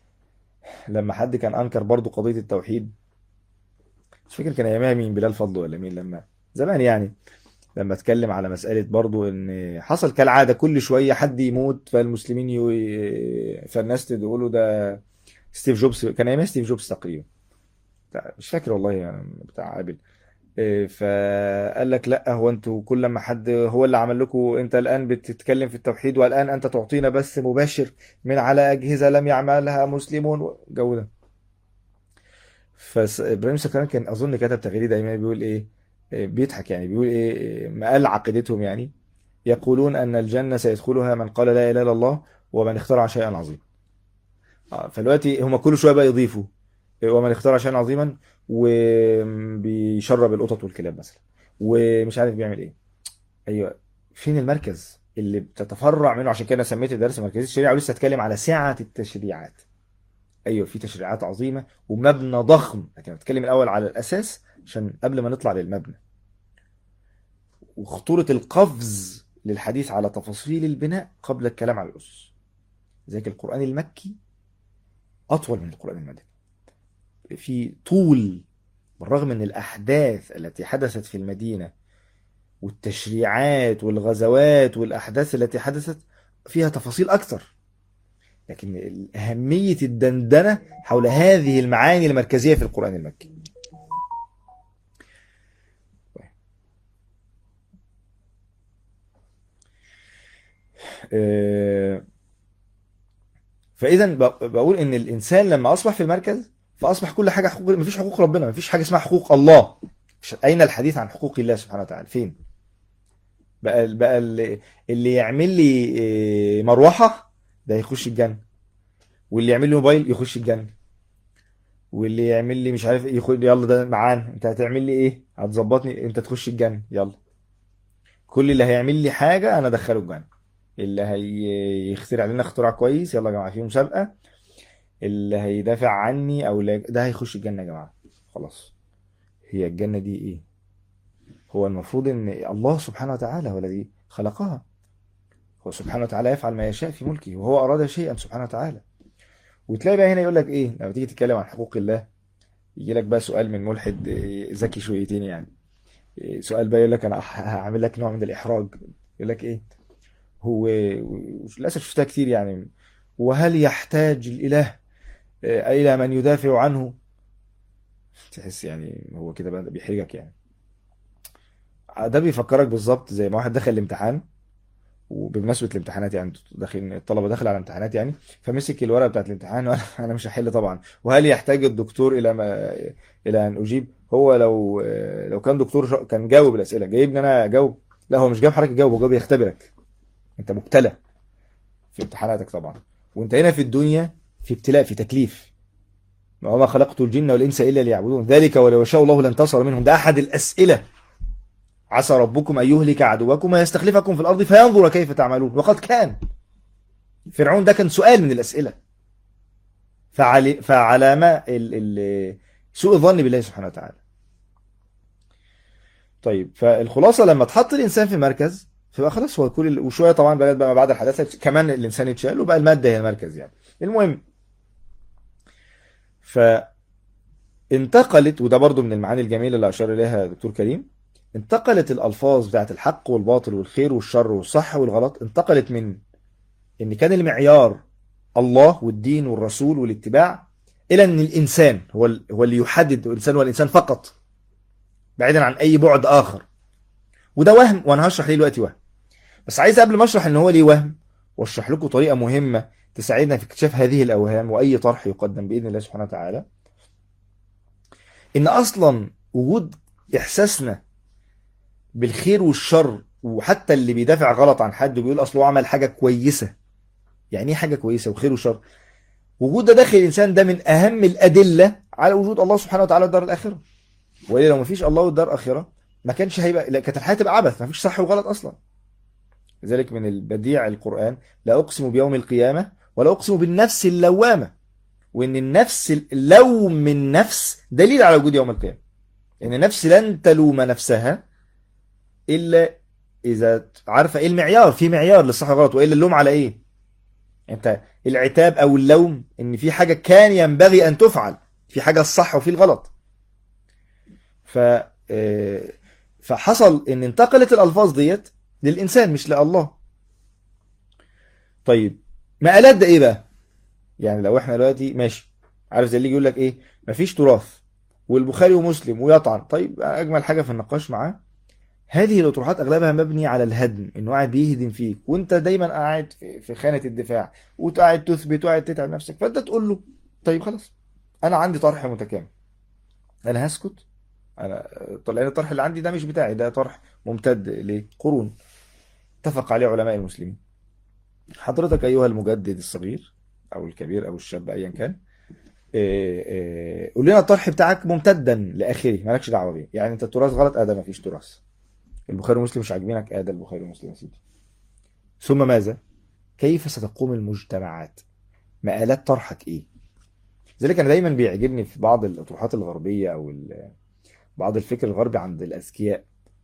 لما حد كان انكر برضو قضيه التوحيد مش فاكر كان ايامها مين بلال فضل ولا مين لما زمان يعني لما اتكلم على مساله برضو ان حصل كالعاده كل شويه حد يموت فالمسلمين يو... فالناس تقولوا ده ستيف جوبز كان ايامها ستيف جوبز تقريبا مش فاكر والله يعني بتاع ابل فقال لك لا هو انتوا كل ما حد هو اللي عمل لكم انت الان بتتكلم في التوحيد والان انت تعطينا بث مباشر من على اجهزه لم يعملها مسلمون جو ده فابراهيم سكران كان اظن كتب تغريده دايما بيقول ايه بيضحك يعني بيقول ايه مقال عقيدتهم يعني يقولون ان الجنه سيدخلها من قال لا اله الا الله ومن اخترع شيئا عظيما فدلوقتي هم كل شويه بقى يضيفوا ومن اخترع شيئا عظيما وبيشرب القطط والكلاب مثلا ومش عارف بيعمل ايه ايوه فين المركز اللي بتتفرع منه عشان كده سميت الدرس مركزيه الشريعه ولسه اتكلم على سعه التشريعات ايوه في تشريعات عظيمه ومبنى ضخم لكن بتكلم الاول على الاساس عشان قبل ما نطلع للمبنى وخطورة القفز للحديث على تفاصيل البناء قبل الكلام على الأسس ذلك القرآن المكي أطول من القرآن المدني في طول بالرغم من الأحداث التي حدثت في المدينة والتشريعات والغزوات والأحداث التي حدثت فيها تفاصيل أكثر لكن أهمية الدندنة حول هذه المعاني المركزية في القرآن المكي آه، فإذا بقول إن الإنسان لما أصبح في المركز فأصبح كل حاجة حقوق مفيش حقوق ربنا مفيش حاجة اسمها حقوق الله مش- أين الحديث عن حقوق الله سبحانه وتعالى فين بقى بقى اللي اللي يعمل لي آه، مروحة ده يخش الجنة واللي يعمل لي موبايل يخش الجنة واللي يعمل لي مش عارف ايه يخش يلا ده معانا انت هتعمل لي ايه هتظبطني انت تخش الجنة يلا كل اللي هيعمل لي حاجة انا ادخله الجنة اللي هيخترع لنا اختراع كويس يلا يا جماعة في مسابقة اللي هيدافع عني او اللي ده هيخش الجنة يا جماعة خلاص هي الجنة دي ايه هو المفروض ان الله سبحانه وتعالى هو الذي خلقها هو سبحانه وتعالى يفعل ما يشاء في ملكه وهو اراد شيئا سبحانه وتعالى وتلاقي بقى هنا يقول لك ايه لما تيجي تتكلم عن حقوق الله يجي لك بقى سؤال من ملحد إيه، ذكي شويتين يعني إيه، سؤال بقى يقول لك انا ه- هعمل لك نوع من الاحراج يقول لك ايه هو للاسف شفتها كتير يعني وهل يحتاج الاله إيه، الى من يدافع عنه تحس يعني هو كده بقى بيحرجك يعني ده بيفكرك بالظبط زي ما واحد دخل الامتحان وبمناسبة الامتحانات يعني داخل الطلبة داخل على امتحانات يعني فمسك الورقة بتاعت الامتحان وانا انا مش هحل طبعا وهل يحتاج الدكتور الى ما الى ان اجيب هو لو لو كان دكتور شا- كان جاوب الاسئلة جايبني انا اجاوب لا هو مش جايب حضرتك تجاوب هو جاي بيختبرك انت مبتلى في امتحاناتك طبعا وانت هنا في الدنيا في ابتلاء في تكليف وما خلقت الجن والانس الا ليعبدون ذلك ولو شاء الله لانتصر منهم ده احد الاسئله عسى ربكم ان يهلك عدوكم ويستخلفكم في الارض فينظر كيف تعملون وقد كان فرعون ده كان سؤال من الاسئله فعلي فعلامه ال ال سوء الظن بالله سبحانه وتعالى طيب فالخلاصه لما تحط الانسان في مركز فبقى خلاص هو كل وشويه طبعا بقى بقى بعد الحداثه كمان الانسان يتشال وبقى الماده هي المركز يعني المهم فانتقلت وده برضو من المعاني الجميله اللي اشار اليها دكتور كريم انتقلت الالفاظ بتاعت الحق والباطل والخير والشر والصح والغلط انتقلت من ان كان المعيار الله والدين والرسول والاتباع الى ان الانسان هو ال- هو اللي يحدد الانسان هو الانسان فقط بعيدا عن اي بعد اخر وده وهم وانا هشرح ليه دلوقتي وهم بس عايز قبل ما اشرح ان هو ليه وهم واشرح لكم طريقه مهمه تساعدنا في اكتشاف هذه الاوهام واي طرح يقدم باذن الله سبحانه وتعالى ان اصلا وجود احساسنا بالخير والشر وحتى اللي بيدافع غلط عن حد وبيقول اصله عمل حاجه كويسه يعني ايه حاجه كويسه وخير وشر وجود ده داخل الانسان ده من اهم الادله على وجود الله سبحانه وتعالى والدار الاخره والا لو ما فيش الله والدار الاخره ما كانش هيبقى لا كانت الحياه تبقى عبث ما فيش صح وغلط اصلا لذلك من البديع القران لا اقسم بيوم القيامه ولا اقسم بالنفس اللوامه وان النفس اللوم النفس دليل على وجود يوم القيامه ان النفس لن تلوم نفسها الا اذا عارفه ايه المعيار في معيار للصح والغلط والا اللوم على ايه انت العتاب او اللوم ان في حاجه كان ينبغي ان تفعل في حاجه الصح وفي الغلط ف آه، فحصل ان انتقلت الالفاظ ديت للانسان مش لله طيب مقالات ده ايه بقى يعني لو احنا دلوقتي ماشي عارف زي اللي يجي يقول لك ايه مفيش تراث والبخاري ومسلم ويطعن طيب اجمل حاجه في النقاش معاه هذه الاطروحات اغلبها مبني على الهدم انه قاعد بيهدم فيك وانت دايما قاعد في في خانه الدفاع وقاعد تثبت وقاعد تتعب نفسك فانت تقول له طيب خلاص انا عندي طرح متكامل انا هسكت انا لان الطرح اللي عندي ده مش بتاعي ده طرح ممتد لقرون اتفق عليه علماء المسلمين حضرتك ايها المجدد الصغير او الكبير او الشاب ايا كان إيه إيه قول لنا الطرح بتاعك ممتدا لاخره مالكش دعوه بيه يعني انت التراث غلط اه ده مفيش تراث البخاري ومسلم مش عاجبينك اه ده البخاري ومسلم يا سيدي ثم ماذا كيف ستقوم المجتمعات مآلات طرحك ايه لذلك انا دايما بيعجبني في بعض الاطروحات الغربيه او ال- بعض الفكر الغربي عند الاذكياء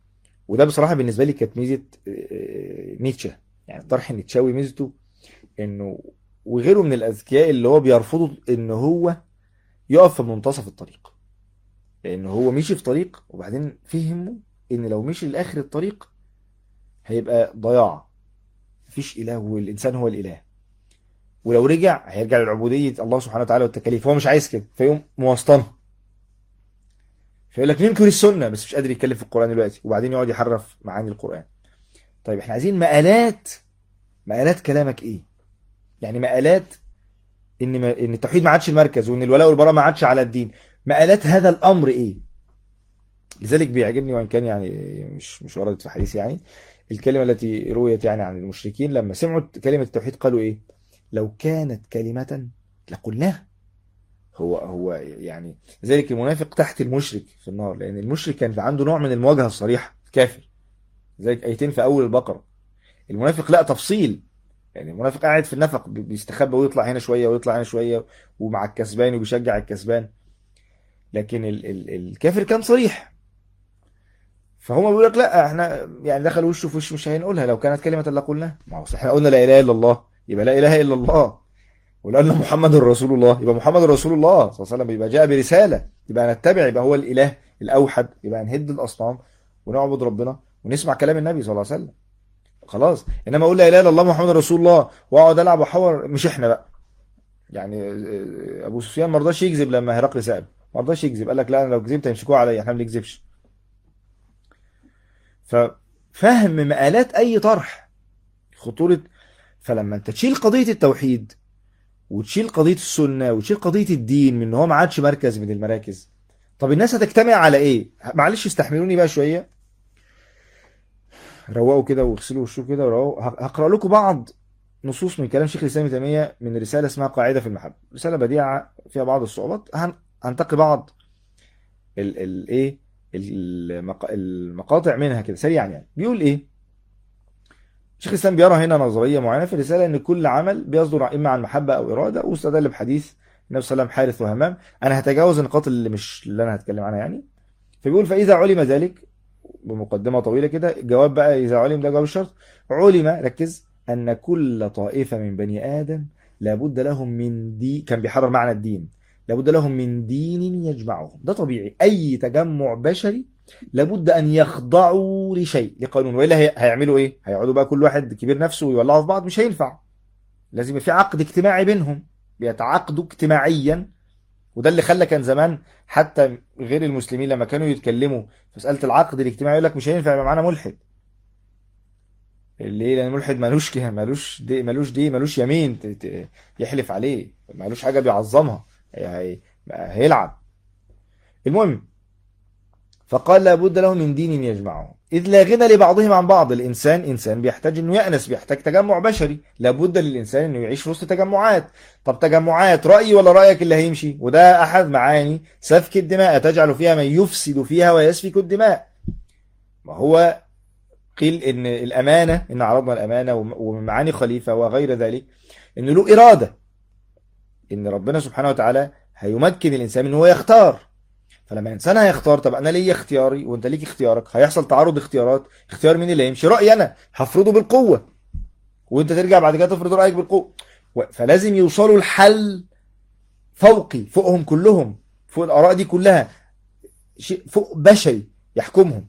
وده بصراحه بالنسبه لي كانت ميزه آه، نيتشه يعني الطرح النيتشاوي ميزته انه وغيره من الاذكياء اللي هو بيرفضوا ان هو يقف في منتصف الطريق لان هو مشي في طريق وبعدين فهموا ان لو مشي لاخر الطريق هيبقى ضياع مفيش اله والانسان هو الاله ولو رجع هيرجع لعبوديه الله سبحانه وتعالى والتكاليف هو مش عايز كده فيقوم موسطنها فيقول لك ننكر السنه بس مش قادر يتكلم في القران دلوقتي وبعدين يقعد يحرف معاني القران طيب احنا عايزين مقالات مقالات كلامك ايه يعني مقالات ان ما ان التوحيد ما عادش المركز وان الولاء والبراء ما عادش على الدين مقالات هذا الامر ايه لذلك بيعجبني وان كان يعني مش مش وردت في حديث يعني الكلمه التي رويت يعني عن المشركين لما سمعوا كلمه التوحيد قالوا ايه لو كانت كلمه لقلناها هو هو يعني ذلك المنافق تحت المشرك في النار لان المشرك كان عنده نوع من المواجهه الصريحه كافر ذلك ايتين في اول البقره المنافق لا تفصيل يعني المنافق قاعد في النفق بي- بيستخبى ويطلع هنا شويه ويطلع هنا شويه ومع الكسبان وبيشجع الكسبان لكن ال ال الكافر كان صريح فهم بيقول لك لا احنا يعني دخل وشه في وش مش هنقولها لو كانت كلمه الا قلناها ما هو احنا قلنا لا اله الا الله يبقى لا اله الا الله ولو ان محمد رسول الله يبقى محمد رسول الله صلى الله عليه وسلم يبقى جاء برساله يبقى نتبع يبقى هو الاله الاوحد يبقى نهد الاصنام ونعبد ربنا ونسمع كلام النبي صلى الله عليه وسلم خلاص انما اقول لا اله الا الله محمد رسول الله واقعد العب واحور مش احنا بقى يعني آه، ابو سفيان ما رضاش يكذب لما هرقل سال ما رضاش يكذب قال لك لا انا لو كذبت هيمسكوه عليا احنا ما بنكذبش ففهم مقالات اي طرح خطوره فلما انت تشيل قضيه التوحيد وتشيل قضيه السنه وتشيل قضيه الدين من ان هو ما عادش مركز من المراكز طب الناس هتجتمع على ايه معلش استحملوني بقى شويه روقوا كده واغسلوا وشكوا كده وروقوا ه- هقرا لكم بعض نصوص من كلام شيخ الاسلام ابن تيميه من رساله اسمها قاعده في المحبه رساله بديعه فيها بعض الصعوبات هن- هنتقي بعض ال ال ايه المق... المقاطع منها كده سريعا يعني بيقول ايه شيخ الاسلام بيرى هنا نظريه معينه في الرساله ان كل عمل بيصدر اما عن محبه او اراده واستدل بحديث النبي صلى الله عليه وسلم حارث وهمام انا هتجاوز النقاط اللي مش اللي انا هتكلم عنها يعني فبيقول فاذا علم ذلك بمقدمه طويله كده جواب بقى اذا علم ده جواب الشرط علم ركز ان كل طائفه من بني ادم لابد لهم من دين كان بيحرر معنى الدين لابد لهم من دين يجمعهم ده طبيعي اي تجمع بشري لابد ان يخضعوا لشيء لقانون والا هي- هيعملوا ايه هيقعدوا بقى كل واحد كبير نفسه ويولعوا في بعض مش هينفع لازم يبقى في عقد اجتماعي بينهم بيتعاقدوا اجتماعيا وده اللي خلى كان زمان حتى غير المسلمين لما كانوا يتكلموا في مساله العقد الاجتماعي يقول لك مش هينفع يبقى معانا ملحد ليه لان الملحد مالوش كده مالوش دي مالوش دي مالوش يمين ت- ت- يحلف عليه مالوش حاجه بيعظمها هي- هيلعب المهم فقال لابد له من دين يجمعهم إذ لا غنى لبعضهم عن بعض الإنسان إنسان بيحتاج إنه يأنس بيحتاج تجمع بشري لابد للإنسان إنه يعيش في وسط تجمعات طب تجمعات رأيي ولا رأيك اللي هيمشي وده أحد معاني سفك الدماء تجعل فيها من يفسد فيها ويسفك الدماء ما هو قيل إن الأمانة إن عرضنا الأمانة وم- ومن معاني خليفة وغير ذلك إن له إرادة إن ربنا سبحانه وتعالى هيمكن الإنسان إن هو يختار فلما انسان هيختار طب انا ليا اختياري وانت ليك اختيارك هيحصل تعارض اختيارات اختيار مين اللي هيمشي رايي انا هفرضه بالقوه وانت ترجع بعد كده تفرض رايك بالقوه و- فلازم يوصلوا لحل فوقي فوقهم كلهم فوق الاراء دي كلها شيء فوق بشري يحكمهم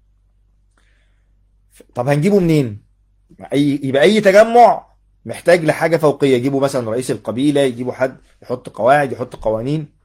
ف- طب هنجيبه منين اي يبقى اي تجمع محتاج لحاجه فوقيه يجيبوا مثلا رئيس القبيله يجيبوا حد يحط قواعد يحط قوانين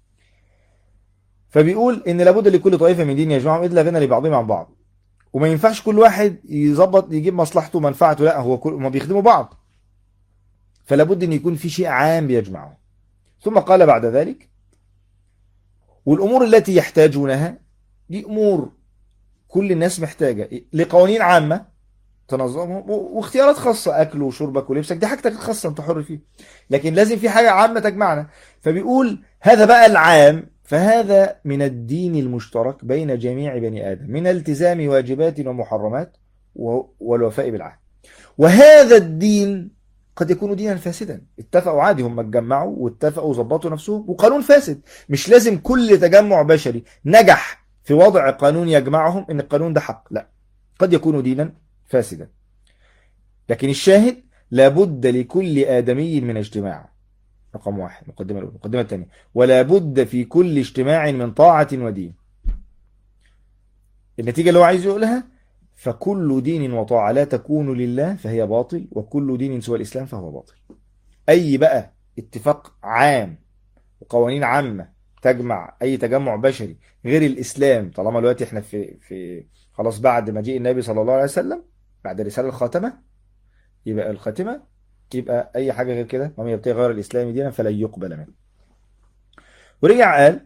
فبيقول ان لابد لكل طائفه من دين يجمعهم اذ لا غنى لبعضهم عن بعض وما ينفعش كل واحد يظبط يجيب مصلحته ومنفعته لا هو كل ما بيخدموا بعض فلابد ان يكون في شيء عام بيجمعهم ثم قال بعد ذلك والامور التي يحتاجونها دي امور كل الناس محتاجه لقوانين عامه تنظمهم و- واختيارات خاصه اكل وشربك ولبسك دي حاجتك الخاصه انت حر فيها لكن لازم في حاجه عامه تجمعنا فبيقول هذا بقى العام فهذا من الدين المشترك بين جميع بني آدم من التزام واجبات ومحرمات و- والوفاء بالعهد وهذا الدين قد يكون دينا فاسدا اتفقوا عادي هم اتجمعوا واتفقوا وظبطوا نفسهم وقانون فاسد مش لازم كل تجمع بشري نجح في وضع قانون يجمعهم ان القانون ده حق لا قد يكون دينا فاسدا لكن الشاهد لابد لكل آدمي من اجتماع رقم واحد مقدمة الأولى المقدمة الثانية ولا بد في كل اجتماع من طاعة ودين النتيجة اللي هو عايز يقولها فكل دين وطاعة لا تكون لله فهي باطل وكل دين سوى الإسلام فهو باطل أي بقى اتفاق عام وقوانين عامة تجمع أي تجمع بشري غير الإسلام طالما دلوقتي احنا في في خلاص بعد مجيء النبي صلى الله عليه وسلم بعد الرسالة الخاتمة يبقى الخاتمة يبقى أي حاجة غير كده ومن يبتغي غير الإسلام دينا فلن يقبل منه ورجع قال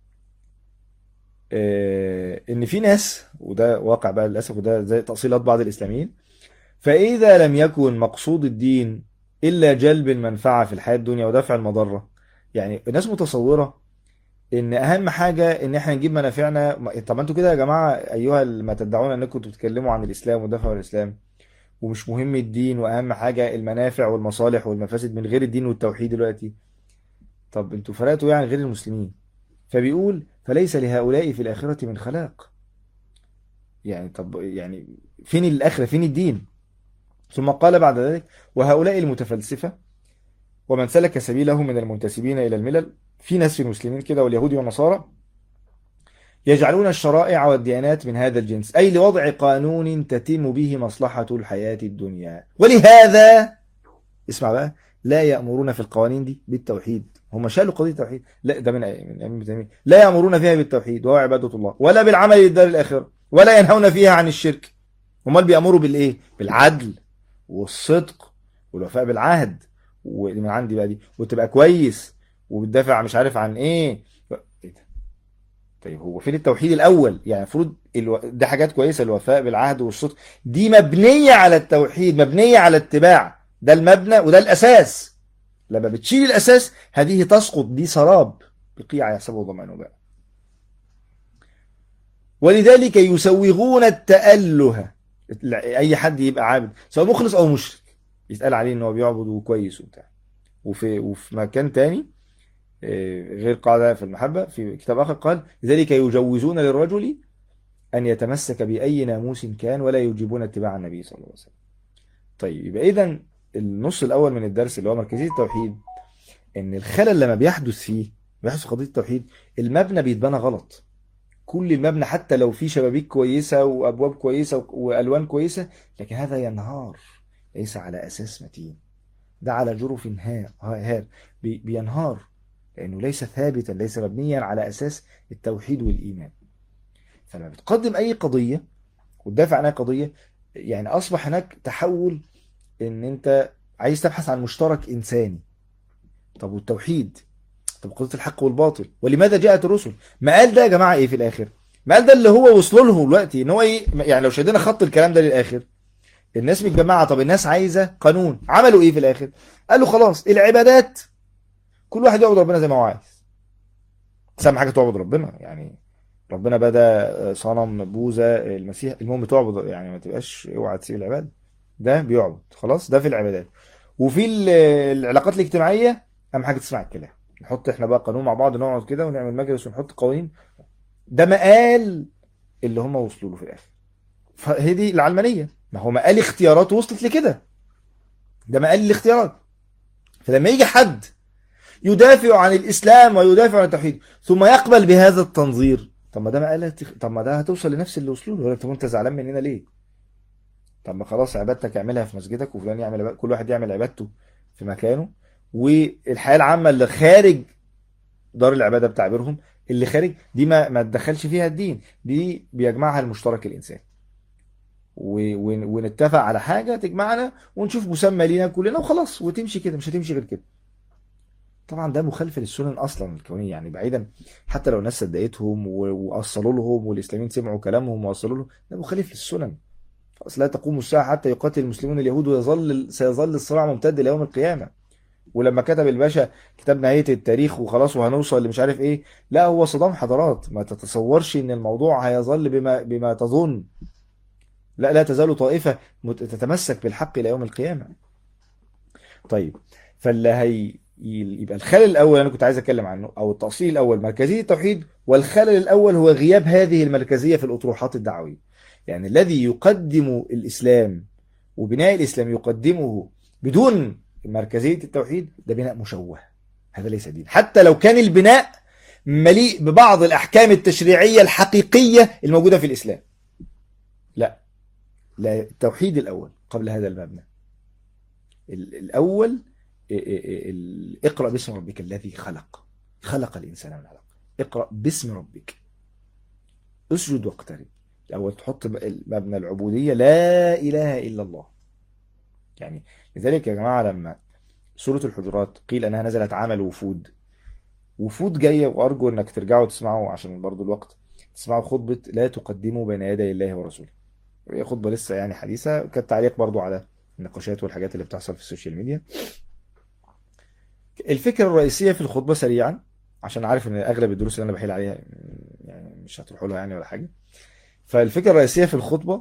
آه، ان في ناس وده واقع بقى للاسف وده زي تأصيلات بعض الاسلاميين فاذا لم يكن مقصود الدين الا جلب المنفعه في الحياه الدنيا ودفع المضره يعني الناس متصوره ان اهم حاجه ان احنا نجيب منافعنا طب ما انتوا كده يا جماعه ايها ما تدعون انكم بتتكلموا عن الاسلام ودفع الاسلام ومش مهم الدين واهم حاجه المنافع والمصالح والمفاسد من غير الدين والتوحيد دلوقتي طب انتوا فرقتوا يعني غير المسلمين فبيقول فليس لهؤلاء في الآخرة من خلاق يعني طب يعني فين الآخرة فين الدين ثم قال بعد ذلك وهؤلاء المتفلسفة ومن سلك سبيله من المنتسبين إلى الملل في ناس في المسلمين كده واليهود والنصارى يجعلون الشرائع والديانات من هذا الجنس أي لوضع قانون تتم به مصلحة الحياة الدنيا ولهذا اسمع بقى لا يأمرون في القوانين دي بالتوحيد هم شالوا قضية التوحيد لا ده من من ابن تيمية لا يأمرون فيها بالتوحيد وهو عبادة الله ولا بالعمل للدار الآخرة ولا ينهون فيها عن الشرك هم بيأمروا بالإيه بالعدل والصدق والوفاء بالعهد واللي من عندي بقى دي وتبقى كويس وبتدافع مش عارف عن ايه ايه ده طيب هو فين التوحيد الاول يعني المفروض الو... ده حاجات كويسه الوفاء بالعهد والصدق دي مبنيه على التوحيد مبنيه على اتباع ده المبنى وده الاساس لما بتشيل الاساس هذه تسقط دي سراب بقيع يحسبه ظمأنه بقى ولذلك يسوغون التأله اي حد يبقى عابد سواء مخلص او مشرك يتقال عليه ان هو بيعبد وكويس وبتاع وفي وفي مكان تاني آه، غير قاعدة في المحبة في كتاب آخر قال لذلك يجوزون للرجل أن يتمسك بأي ناموس كان ولا يجيبون اتباع النبي صلى الله عليه وسلم طيب يبقى إذا النص الأول من الدرس اللي هو مركزية التوحيد إن الخلل لما بيحدث فيه بيحدث في قضية التوحيد المبنى بيتبنى غلط كل المبنى حتى لو فيه شبابيك كويسة وأبواب كويسة وألوان كويسة لكن هذا ينهار ليس على أساس متين ده على جرف هار هار بي- بينهار لأنه ليس ثابتا ليس مبنيا على أساس التوحيد والإيمان فلما بتقدم أي قضية وتدافع عن أي قضية يعني أصبح هناك تحول إن أنت عايز تبحث عن مشترك إنساني طب والتوحيد طب قضية الحق والباطل ولماذا جاءت الرسل ما قال ده يا جماعة إيه في الآخر ما قال ده اللي هو وصلوا له دلوقتي إن هو إيه يعني لو شدينا خط الكلام ده للآخر الناس متجمعة طب الناس عايزة قانون عملوا إيه في الآخر قالوا خلاص العبادات كل واحد يعبد ربنا زي ما هو عايز بس اهم حاجه تعبد ربنا يعني ربنا بدا صنم بوذا المسيح المهم تعبد يعني ما تبقاش اوعى تسيب العباد ده بيعبد خلاص ده في العبادات وفي ال- العلاقات الاجتماعيه اهم حاجه تسمع الكلام نحط احنا بقى قانون مع بعض نقعد كده ونعمل مجلس ونحط قوانين ده مقال اللي هم وصلوا له في الاخر فهي دي العلمانيه ما هو مقال اختيارات وصلت لكده ده مقال الاختيارات فلما يجي حد يدافع عن الإسلام ويدافع عن التوحيد ثم يقبل بهذا التنظير طب ما ده ما قالت طب ما ده هتوصل لنفس اللي وصلوا له يقول لك طب انت زعلان مننا ليه؟ طب ما خلاص عبادتك اعملها في مسجدك وفلان يعمل عباد- كل واحد يعمل عبادته في مكانه والحياة العامة اللي خارج دار العبادة بتعبيرهم اللي خارج دي ما ما تدخلش فيها الدين دي بيجمعها المشترك الإنساني و- ون- ونتفق على حاجة تجمعنا ونشوف مسمى لينا كلنا وخلاص وتمشي كده مش هتمشي غير كده طبعا ده مخالف للسنن اصلا الكونيه يعني بعيدا حتى لو الناس صدقتهم و- واصلوا لهم والاسلاميين سمعوا كلامهم واصلوا له ده مخالف للسنن اصل لا تقوم الساعه حتى يقاتل المسلمون اليهود ويظل سيظل الصراع ممتد الى يوم القيامه ولما كتب الباشا كتاب نهايه التاريخ وخلاص وهنوصل لمش عارف ايه لا هو صدام حضارات ما تتصورش ان الموضوع هيظل بما بما تظن لا لا تزال طائفه مت- تتمسك بالحق الى يوم القيامه طيب فاللي هي يبقى الخلل الاول انا كنت عايز اتكلم عنه او التاصيل الاول مركزيه التوحيد والخلل الاول هو غياب هذه المركزيه في الاطروحات الدعويه يعني الذي يقدم الإسلام وبناء الإسلام يقدمه بدون مركزية التوحيد ده بناء مشوه هذا ليس دين حتى لو كان البناء مليء ببعض الأحكام التشريعية الحقيقية الموجودة في الإسلام لا لا التوحيد الأول قبل هذا المبنى ال- الأول ال- ال- ال- اقرأ باسم ربك الذي خلق خلق الإنسان من علق اقرأ باسم ربك اسجد واقترب الأول تحط مبنى العبودية لا إله إلا الله يعني لذلك يا جماعة لما سورة الحجرات قيل أنها نزلت عمل وفود وفود جاية وأرجو أنك ترجعوا تسمعوا عشان برضو الوقت تسمعوا خطبة لا تقدموا بين يدي الله ورسوله هي خطبة لسه يعني حديثة كانت تعليق برضو على النقاشات والحاجات اللي بتحصل في السوشيال ميديا الفكرة الرئيسية في الخطبة سريعا عشان عارف ان اغلب الدروس اللي انا بحيل عليها يعني مش هتروحوا لها يعني ولا حاجة فالفكرة الرئيسية في الخطبة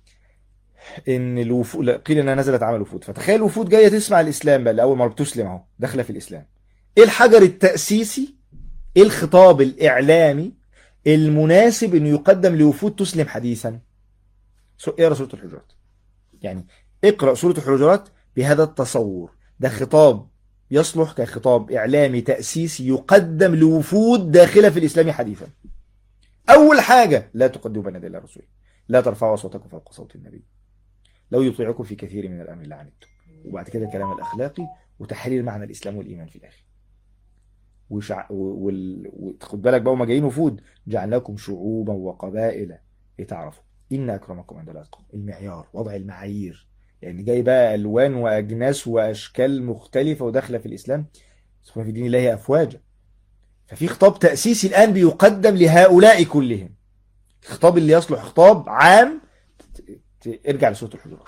ان الوفود قيل انها نزلت عمل وفود فتخيل الوفود جايه تسمع الاسلام بقى لاول مره بتسلم اهو داخله في الاسلام ايه الحجر التاسيسي ايه الخطاب الاعلامي المناسب انه يقدم لوفود تسلم حديثا سو- اقرا سوره الحجرات يعني اقرا سوره الحجرات بهذا التصور ده خطاب يصلح كخطاب اعلامي تاسيسي يقدم لوفود داخله في الاسلام حديثا اول حاجه لا تقدموا بين يدي الله ورسوله لا ترفعوا اصواتكم فوق صوت النبي لو يطيعكم في كثير من الامر لعنتم وبعد كده الكلام الاخلاقي وتحرير معنى الاسلام والايمان في الاخر وشع... وال... وخد بالك بقى هما جايين وفود جعلناكم شعوبا وقبائل لتعرفوا ان اكرمكم عند الله اتقاكم المعيار وضع المعايير يعني جاي بقى الوان واجناس واشكال مختلفه وداخله في الاسلام يدخلون في دين الله افواجا ففي خطاب تاسيسي الان بيقدم لهؤلاء كلهم الخطاب اللي يصلح خطاب عام ت- ارجع لسوره الحجرات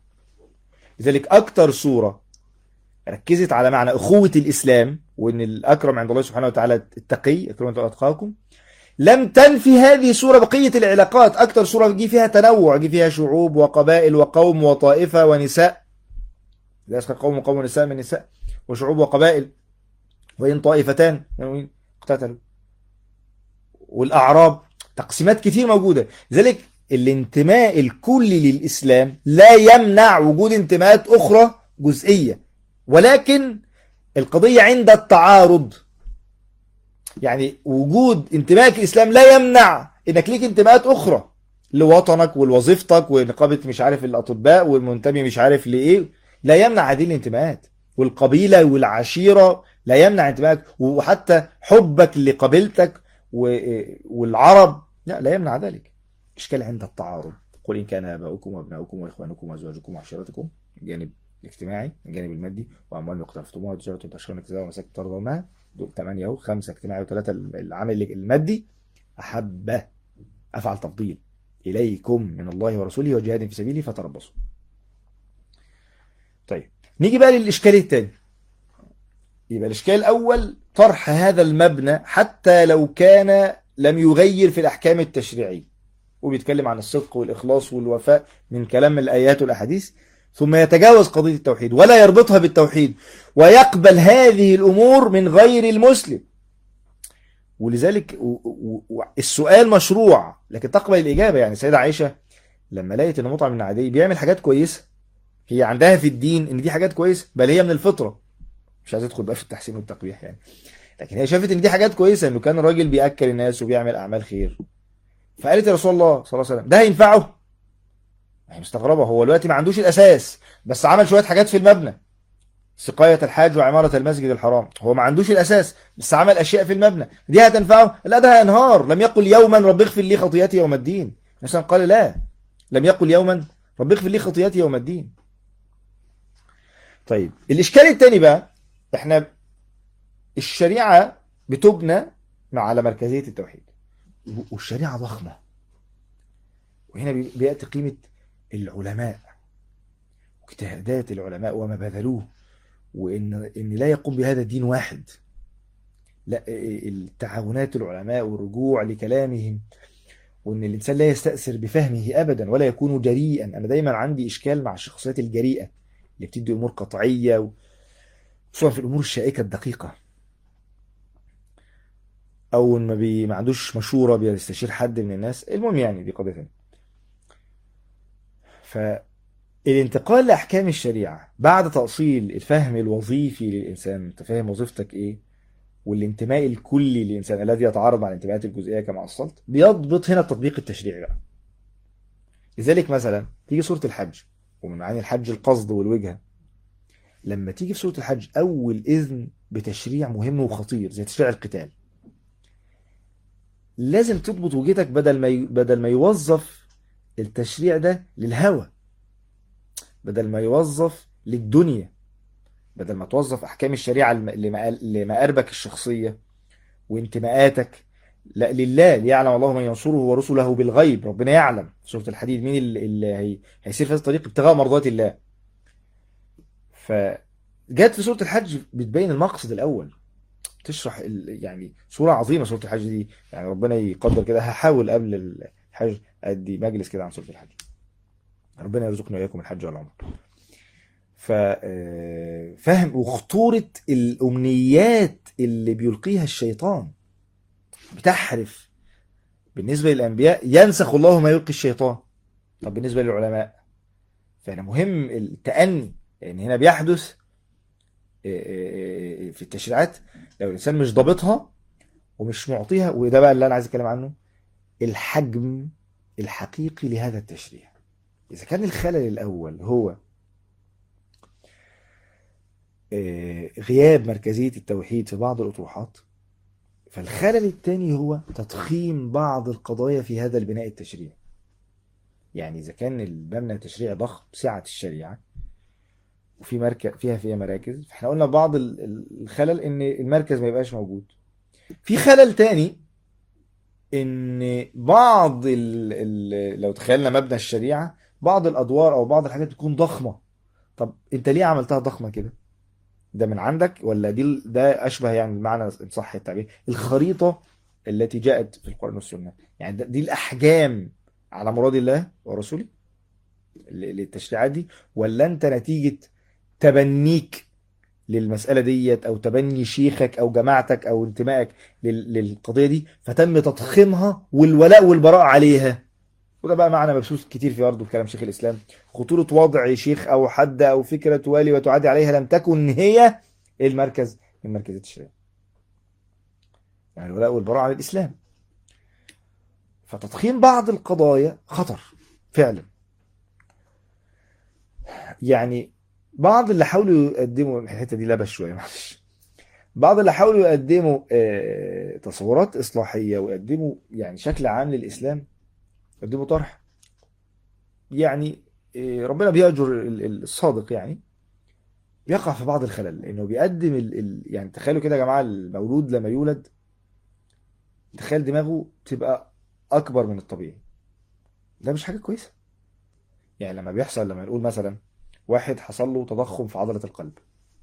لذلك اكتر سوره ركزت على معنى اخوه الاسلام وان الاكرم عند الله سبحانه وتعالى التقي اكرم عند الله اتقاكم لم تنفي هذه السوره بقيه العلاقات اكتر سوره جه فيها تنوع جه فيها شعوب وقبائل وقوم وطائفه ونساء لا يسخر قوم وقوم ونساء من نساء وشعوب وقبائل وإن طائفتان يعني اقتتلوا والأعراب تقسيمات كتير موجودة لذلك الانتماء الكلي للإسلام لا يمنع وجود انتماءات أخرى جزئية ولكن القضية عند التعارض يعني وجود انتمائك الإسلام لا يمنع إنك ليك انتماءات أخرى لوطنك ولوظيفتك ونقابة مش عارف الأطباء والمنتمي مش عارف لإيه لا يمنع هذه الانتماءات والقبيلة والعشيرة لا يمنع انتمائك وحتى حبك لقبيلتك و- والعرب لا لا يمنع ذلك إشكال عند التعارض قل إن كان آباؤكم وأبناؤكم وإخوانكم وأزواجكم وعشيرتكم الجانب الاجتماعي الجانب المادي وأموال اقترفتموها وتجارة تشرون كذا ومساكن ترضونها دول ثمانية أهو خمسة اجتماعي وثلاثة العامل المادي أحب أفعل تفضيل إليكم من الله ورسوله وجهاد في سبيله فتربصوا طيب نيجي بقى للإشكال الثاني يبقى الإشكال الأول طرح هذا المبنى حتى لو كان لم يغير في الأحكام التشريعية وبيتكلم عن الصدق والإخلاص والوفاء من كلام الآيات والأحاديث ثم يتجاوز قضية التوحيد ولا يربطها بالتوحيد ويقبل هذه الأمور من غير المسلم ولذلك و- و- و- السؤال مشروع لكن تقبل الإجابة يعني سيدة عائشة لما لقيت إن مطعم بن عدي بيعمل حاجات كويسة هي عندها في الدين إن دي حاجات كويسة بل هي من الفطرة مش عايز ادخل بقى في التحسين والتقبيح يعني لكن هي شافت ان دي حاجات كويسه انه كان راجل بياكل الناس وبيعمل اعمال خير فقالت يا رسول الله صلى الله عليه وسلم ده هينفعه هي مستغربه هو دلوقتي ما عندوش الاساس بس عمل شويه حاجات في المبنى سقاية الحاج وعمارة المسجد الحرام هو ما عندوش الأساس بس عمل أشياء في المبنى دي هتنفعه لا ده هينهار لم يقل يوما رب اغفر لي خطيئتي يوم الدين مثلا قال لا لم يقل يوما رب اغفر لي خطيئتي يوم الدين طيب الإشكال الثاني بقى احنا الشريعة بتبنى مع على مركزية التوحيد والشريعة ضخمة وهنا بي- بيأتي قيمة العلماء واجتهادات العلماء وما بذلوه وإن إن لا يقوم بهذا الدين واحد لا التعاونات العلماء والرجوع لكلامهم وإن الإنسان لا يستأثر بفهمه أبدا ولا يكون جريئا أنا دايما عندي إشكال مع الشخصيات الجريئة اللي بتدي أمور قطعية و... خصوصا في الامور الشائكه الدقيقه او ما, بي... ما عندوش مشوره بيستشير حد من الناس المهم يعني دي قضيه ثانيه فالانتقال لأحكام الشريعة بعد تأصيل الفهم الوظيفي للإنسان أنت فاهم وظيفتك إيه والانتماء الكلي للإنسان الذي يتعارض مع الانتماءات الجزئية كما أصلت بيضبط هنا التطبيق التشريعي بقى لذلك مثلا تيجي سورة الحج ومن معاني الحج القصد والوجهة لما تيجي في سورة الحج أول إذن بتشريع مهم وخطير زي تشريع القتال لازم تضبط وجهتك بدل ما ي... بدل ما يوظف التشريع ده للهوى بدل ما يوظف للدنيا بدل ما توظف احكام الشريعه الم- لمقال- لمآربك الشخصيه وانتماءاتك لا لله ليعلم الله من ينصره ورسله بالغيب ربنا يعلم في سوره الحديد مين اللي اللي هي... هيسير في هذا الطريق ابتغاء مرضات الله فجت في سوره الحج بتبين المقصد الاول تشرح ال... يعني سوره عظيمه سوره الحج دي يعني ربنا يقدر كده هحاول قبل الحج ادي مجلس كده عن سوره الحج ربنا يرزقنا واياكم الحج والعمره ف آه، فهم وخطورة الأمنيات اللي بيلقيها الشيطان بتحرف بالنسبة للأنبياء ينسخ الله ما يلقي الشيطان طب بالنسبة للعلماء فهنا مهم التأني لأن هنا بيحدث آه، آه، آه، في التشريعات لو الإنسان مش ضابطها ومش معطيها وده بقى اللي أنا عايز أتكلم عنه الحجم الحقيقي لهذا التشريع إذا كان الخلل الأول هو آه، غياب مركزية التوحيد في بعض الأطروحات فالخلل الثاني هو تضخيم بعض القضايا في هذا البناء التشريعي يعني إذا كان المبنى التشريعي ضخم سعة الشريعة وفي مركز فيها فيها مراكز فاحنا قلنا بعض ال- ال- الخلل ان المركز ما يبقاش موجود في خلل تاني ان بعض ال ال لو تخيلنا مبنى الشريعة بعض الادوار او بعض الحاجات بتكون ضخمة طب انت ليه عملتها ضخمة كده ده من عندك ولا دي ال- ده اشبه يعني بمعنى ان صح التعبير الخريطة التي جاءت في القرآن والسنة يعني ده- دي الاحجام على مراد الله ورسوله ل- للتشريعات دي ولا انت نتيجة تبنيك للمسألة ديت أو تبني شيخك أو جماعتك أو انتمائك لل- للقضية دي فتم تضخيمها والولاء والبراء عليها وده بقى معنى مبسوط كتير في برضه كلام شيخ الإسلام خطورة وضع شيخ أو حد أو فكرة توالي وتعادي عليها لم تكن هي المركز من مركزية الشريعة يعني الولاء والبراء على الإسلام فتضخيم بعض القضايا خطر فعلا يعني بعض اللي حاولوا يقدموا الحته دي لبس شويه معلش بعض اللي حاولوا يقدموا آه، تصورات اصلاحيه ويقدموا يعني شكل عام للاسلام يقدموا طرح يعني آه، ربنا بيأجر ال- ال- الصادق يعني يقع في بعض الخلل لانه بيقدم ال... ال... يعني تخيلوا كده يا جماعه المولود لما يولد تخيل دماغه تبقى اكبر من الطبيعي ده مش حاجه كويسه يعني لما بيحصل لما نقول مثلا واحد حصل له تضخم في عضلة القلب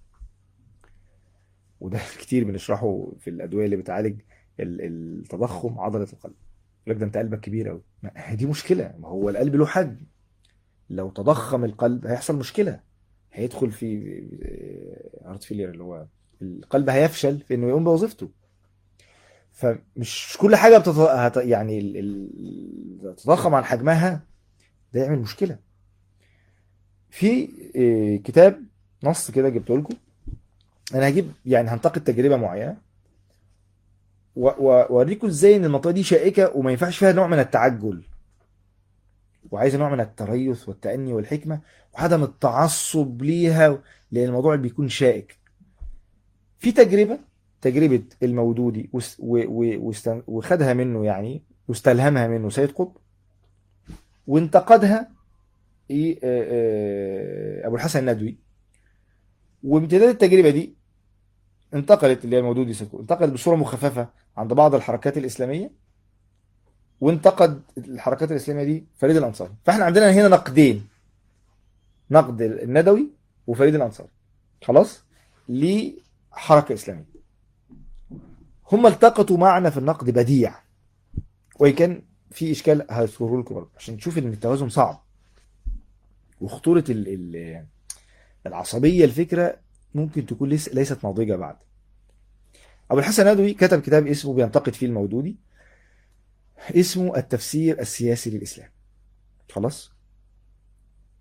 وده كتير بنشرحه في الأدوية اللي بتعالج ال- التضخم عضلة القلب يقول لك ده انت قلبك كبير قوي دي مشكلة ما هو القلب له حجم لو تضخم القلب هيحصل مشكلة هيدخل في هارت فيلير اللي هو القلب هيفشل في انه يقوم بوظيفته فمش كل حاجة بتت... هت... يعني ال... ال... تتضخم عن حجمها ده يعمل مشكلة في آه، كتاب نص كده جبته لكم انا هجيب يعني هنتقد تجربه معينه و- و- واوريكم ازاي ان المنطقه دي شائكه وما ينفعش فيها نوع من التعجل وعايزه نوع من التريث والتأني والحكمه وعدم التعصب ليها لان الموضوع بيكون شائك في تجربه تجربه المودودي وس- و- و- واست- وخدها منه يعني واستلهمها منه سيد قطب وانتقدها ايه آه، آه، ابو الحسن الندوي وامتداد التجربه دي انتقلت اللي هي المودودي سكو انتقلت بصوره مخففه عند بعض الحركات الاسلاميه وانتقد الحركات الاسلاميه دي فريد الانصاري فاحنا عندنا هنا نقدين نقد الندوي وفريد الانصاري خلاص لحركه اسلاميه هم التقطوا معنا في النقد بديع وان كان في اشكال هذكره لكم برضه عشان تشوف ان التوازن صعب وخطوره ال ال العصبيه الفكره ممكن تكون ليس ليست ناضجه بعد ابو الحسن الندوي كتب كتاب اسمه بينتقد فيه المودودي اسمه التفسير السياسي للاسلام خلاص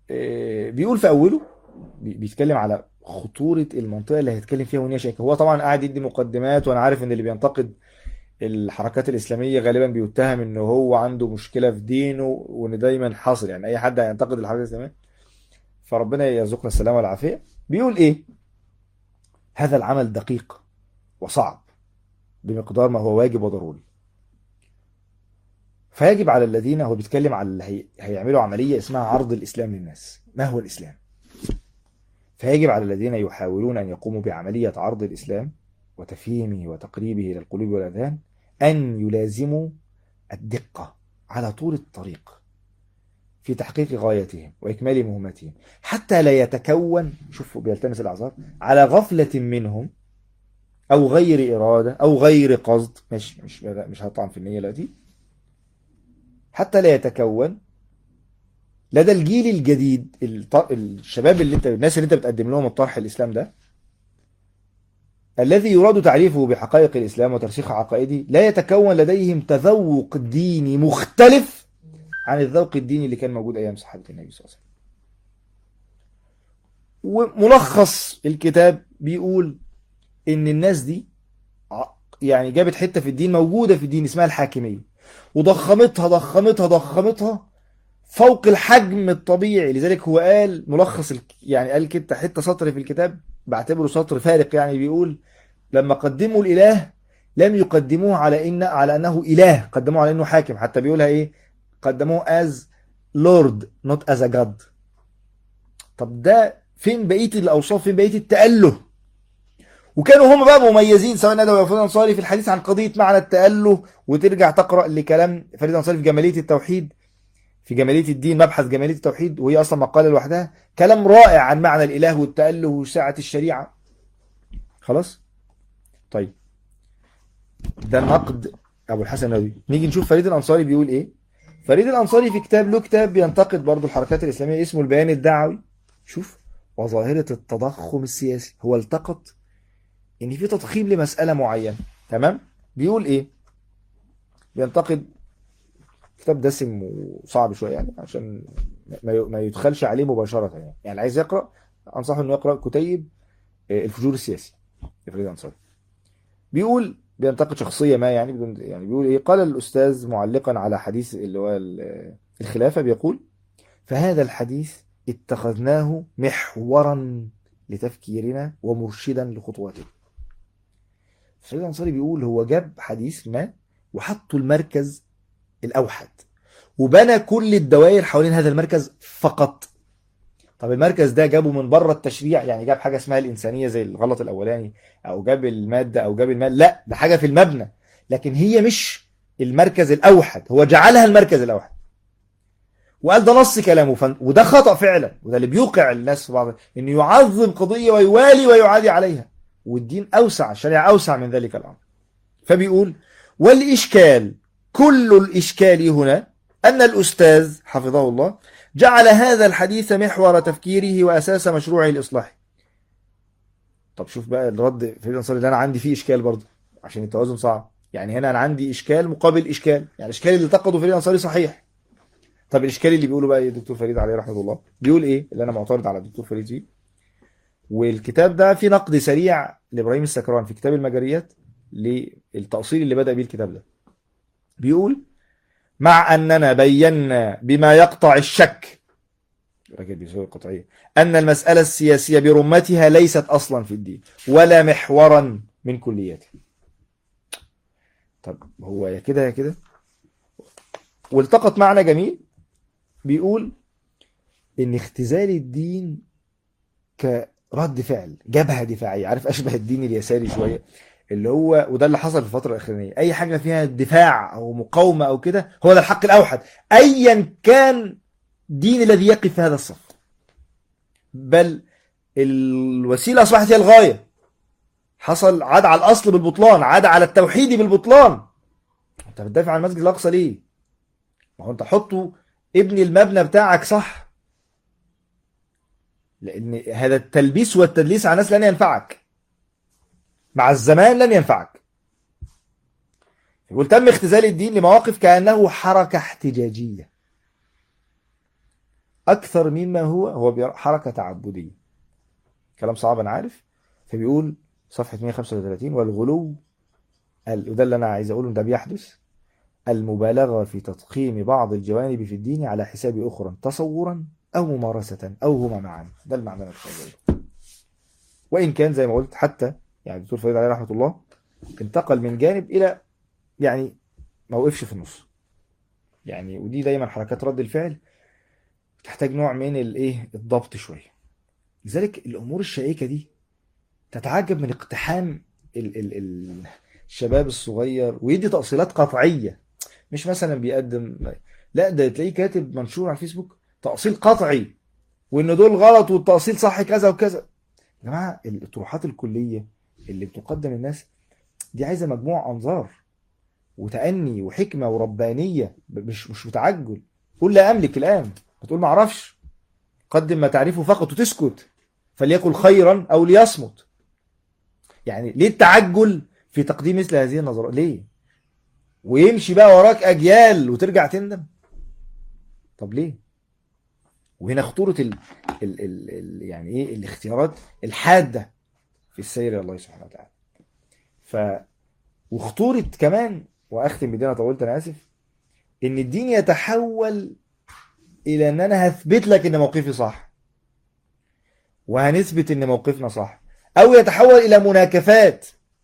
آه، بيقول في اوله بي- بيتكلم على خطورة المنطقة اللي هيتكلم فيها ونيا شاكر هو طبعا قاعد يدي مقدمات وانا عارف ان اللي بينتقد الحركات الإسلامية غالبا بيتهم انه هو عنده مشكلة في دينه وان دايما حاصل يعني اي حد هينتقد الحركات الإسلامية فربنا يرزقنا السلامة والعافية بيقول ايه هذا العمل دقيق وصعب بمقدار ما هو واجب وضروري فيجب على الذين هو بيتكلم على اللي هي... هيعملوا عملية اسمها عرض الإسلام للناس ما هو الإسلام فيجب على الذين يحاولون أن يقوموا بعملية عرض الإسلام وتفهيمه وتقريبه إلى القلوب والأذهان أن يلازموا الدقة على طول الطريق في تحقيق غايتهم وإكمال مهمتهم حتى لا يتكون شوفوا بيلتمس الأعذار على غفلة منهم أو غير إرادة أو غير قصد مش مش مش هطعن في النية دلوقتي حتى لا يتكون لدى الجيل الجديد الط- الشباب اللي انت الناس اللي انت بتقدم لهم الطرح الاسلام ده الذي يراد تعريفه بحقائق الاسلام وترسيخ عقائده لا يتكون لديهم تذوق ديني مختلف عن الذوق الديني اللي كان موجود ايام صحابه النبي صلى الله عليه وسلم وملخص الكتاب بيقول ان الناس دي ع- يعني جابت حته في الدين موجوده في الدين اسمها الحاكميه وضخمتها ضخمتها ضخمتها فوق الحجم الطبيعي لذلك هو قال ملخص الك... يعني قال كده حته سطر في الكتاب بعتبره سطر فارق يعني بيقول لما قدموا الاله لم يقدموه على ان على انه اله قدموه على انه حاكم حتى بيقولها ايه قدموه as lord not as a god طب ده فين بقيه الاوصاف فين بقيه التاله وكانوا هم بقى مميزين سواء ندوي او فريد انصاري في الحديث عن قضيه معنى التاله وترجع تقرا لكلام فريد انصاري في جماليه التوحيد في جماليه الدين مبحث جماليه التوحيد وهي اصلا مقاله لوحدها كلام رائع عن معنى الاله والتاله وسعه الشريعه خلاص طيب ده النقد ابو الحسن النووي نيجي نشوف فريد الانصاري بيقول ايه فريد الانصاري في كتاب له كتاب بينتقد برضه الحركات الاسلاميه اسمه البيان الدعوي شوف وظاهره التضخم السياسي هو التقط ان في تضخيم لمساله معينه تمام بيقول ايه بينتقد كتاب دسم وصعب شويه يعني عشان ما ما يدخلش عليه مباشره يعني يعني اللي عايز يقرا انصحه انه يقرا كتيب آه، الفجور السياسي لفريد انصاري بيقول بينتقد شخصيه ما يعني بدون يعني بيقول ايه قال الاستاذ معلقا على حديث اللي هو ال- الخلافه بيقول فهذا الحديث اتخذناه محورا لتفكيرنا ومرشدا لخطواتنا فريد الانصاري بيقول هو جاب حديث ما وحطه المركز الاوحد وبنى كل الدوائر حوالين هذا المركز فقط طب المركز ده جابه من بره التشريع يعني جاب حاجه اسمها الانسانيه زي الغلط الاولاني او جاب الماده او جاب المال لا ده حاجه في المبنى لكن هي مش المركز الاوحد هو جعلها المركز الاوحد وقال ده نص كلامه فن... وده خطأ فعلا وده اللي بيوقع الناس في بعض انه يعظم قضيه ويوالي ويعادي عليها والدين اوسع الشريعه اوسع من ذلك الامر فبيقول والاشكال كل الاشكال هنا ان الاستاذ حفظه الله جعل هذا الحديث محور تفكيره واساس مشروعه الاصلاحي طب شوف بقى الرد في الانصاري اللي انا عندي فيه اشكال برضه عشان التوازن صعب يعني هنا انا عندي اشكال مقابل اشكال يعني الاشكال اللي انتقده فريد الانصاري صحيح طب الاشكال اللي بيقوله بقى الدكتور فريد عليه رحمه الله بيقول ايه اللي انا معترض على الدكتور فريد فيه والكتاب ده فيه نقد سريع لابراهيم السكران في كتاب المجريات للتأصيل اللي بدأ بيه الكتاب ده بيقول مع أننا بينا بما يقطع الشك راجل بيسوي القطعية أن المسألة السياسية برمتها ليست أصلا في الدين ولا محورا من كلياته طب هو يا كده يا كده والتقط معنى جميل بيقول ان اختزال الدين كرد فعل جبهة دفاعية عارف أشبه الدين اليساري شوية اللي هو وده اللي حصل في الفترة الأخرانية أي حاجة فيها دفاع أو مقاومة أو كده هو ده الحق الأوحد أيا كان دين الذي يقف في هذا الصف بل الوسيلة أصبحت هي الغاية حصل عاد على الأصل بالبطلان عاد على التوحيد بالبطلان أنت بتدافع عن المسجد الأقصى ليه؟ ما هو أنت حطه ابني المبنى بتاعك صح لأن هذا التلبيس والتدليس على الناس لن ينفعك مع الزمان لن ينفعك يقول تم اختزال الدين لمواقف كأنه حركة احتجاجية اكثر مما هو هو بيرى حركه تعبديه كلام صعب انا عارف فبيقول صفحه 135 والغلو ال- وده اللي انا عايز اقوله إن ده بيحدث المبالغه في تضخيم بعض الجوانب في الدين على حساب اخرى تصورا او ممارسه او هما معا ده المعنى اللي أنا كنت عايز أقوله. وان كان زي ما قلت حتى يعني الدكتور فريد عليه رحمه الله انتقل من جانب الى يعني ما وقفش في النص يعني ودي دايما حركات رد الفعل تحتاج نوع من الايه الضبط شويه لذلك الامور الشائكه دي تتعجب من اقتحام ال ال ال الشباب الصغير ويدي تأصيلات قطعيه مش مثلا بيقدم لا ده تلاقيه كاتب منشور على الفيسبوك تأصيل قطعي وان دول غلط والتأصيل صح كذا وكذا يا جماعه الطروحات الكليه اللي بتقدم الناس دي عايزه مجموع انظار وتأني وحكمه وربانيه مش مش متعجل قل لا املك الان بتقول ما اعرفش قدم ما تعرفه فقط وتسكت فليقل خيرا او ليصمت يعني ليه التعجل في تقديم مثل هذه النظرات ليه ويمشي بقى وراك اجيال وترجع تندم طب ليه وهنا خطورة ال... ال... ال... ال... يعني ايه الاختيارات الحادة في السير الى الله سبحانه وتعالى ف وخطورة كمان واختم بدي انا طولت انا اسف ان الدين يتحول الى ان انا هثبت لك ان موقفي صح وهنثبت ان موقفنا صح او يتحول الى مناكفات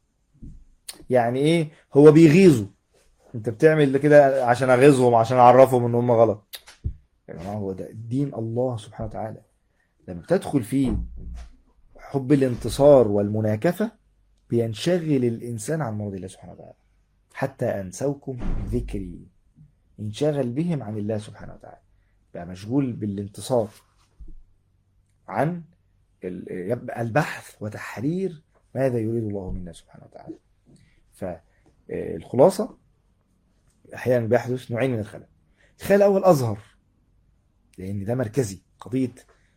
يعني ايه هو بيغيظوا انت بتعمل كده عشان اغيظهم عشان اعرفهم ان هم غلط يا جماعه هو ده دين الله سبحانه وتعالى لما بتدخل فيه حب الانتصار والمناكفه بينشغل الانسان عن مرض الله سبحانه وتعالى حتى انسوكم ذكري انشغل بهم عن الله سبحانه وتعالى بقى مشغول بالانتصار عن ال- يبقى البحث وتحرير ماذا يريد الله منا سبحانه وتعالى فالخلاصة أحيانا بيحدث نوعين من الخلل الخلل الأول أظهر لأن ده مركزي قضية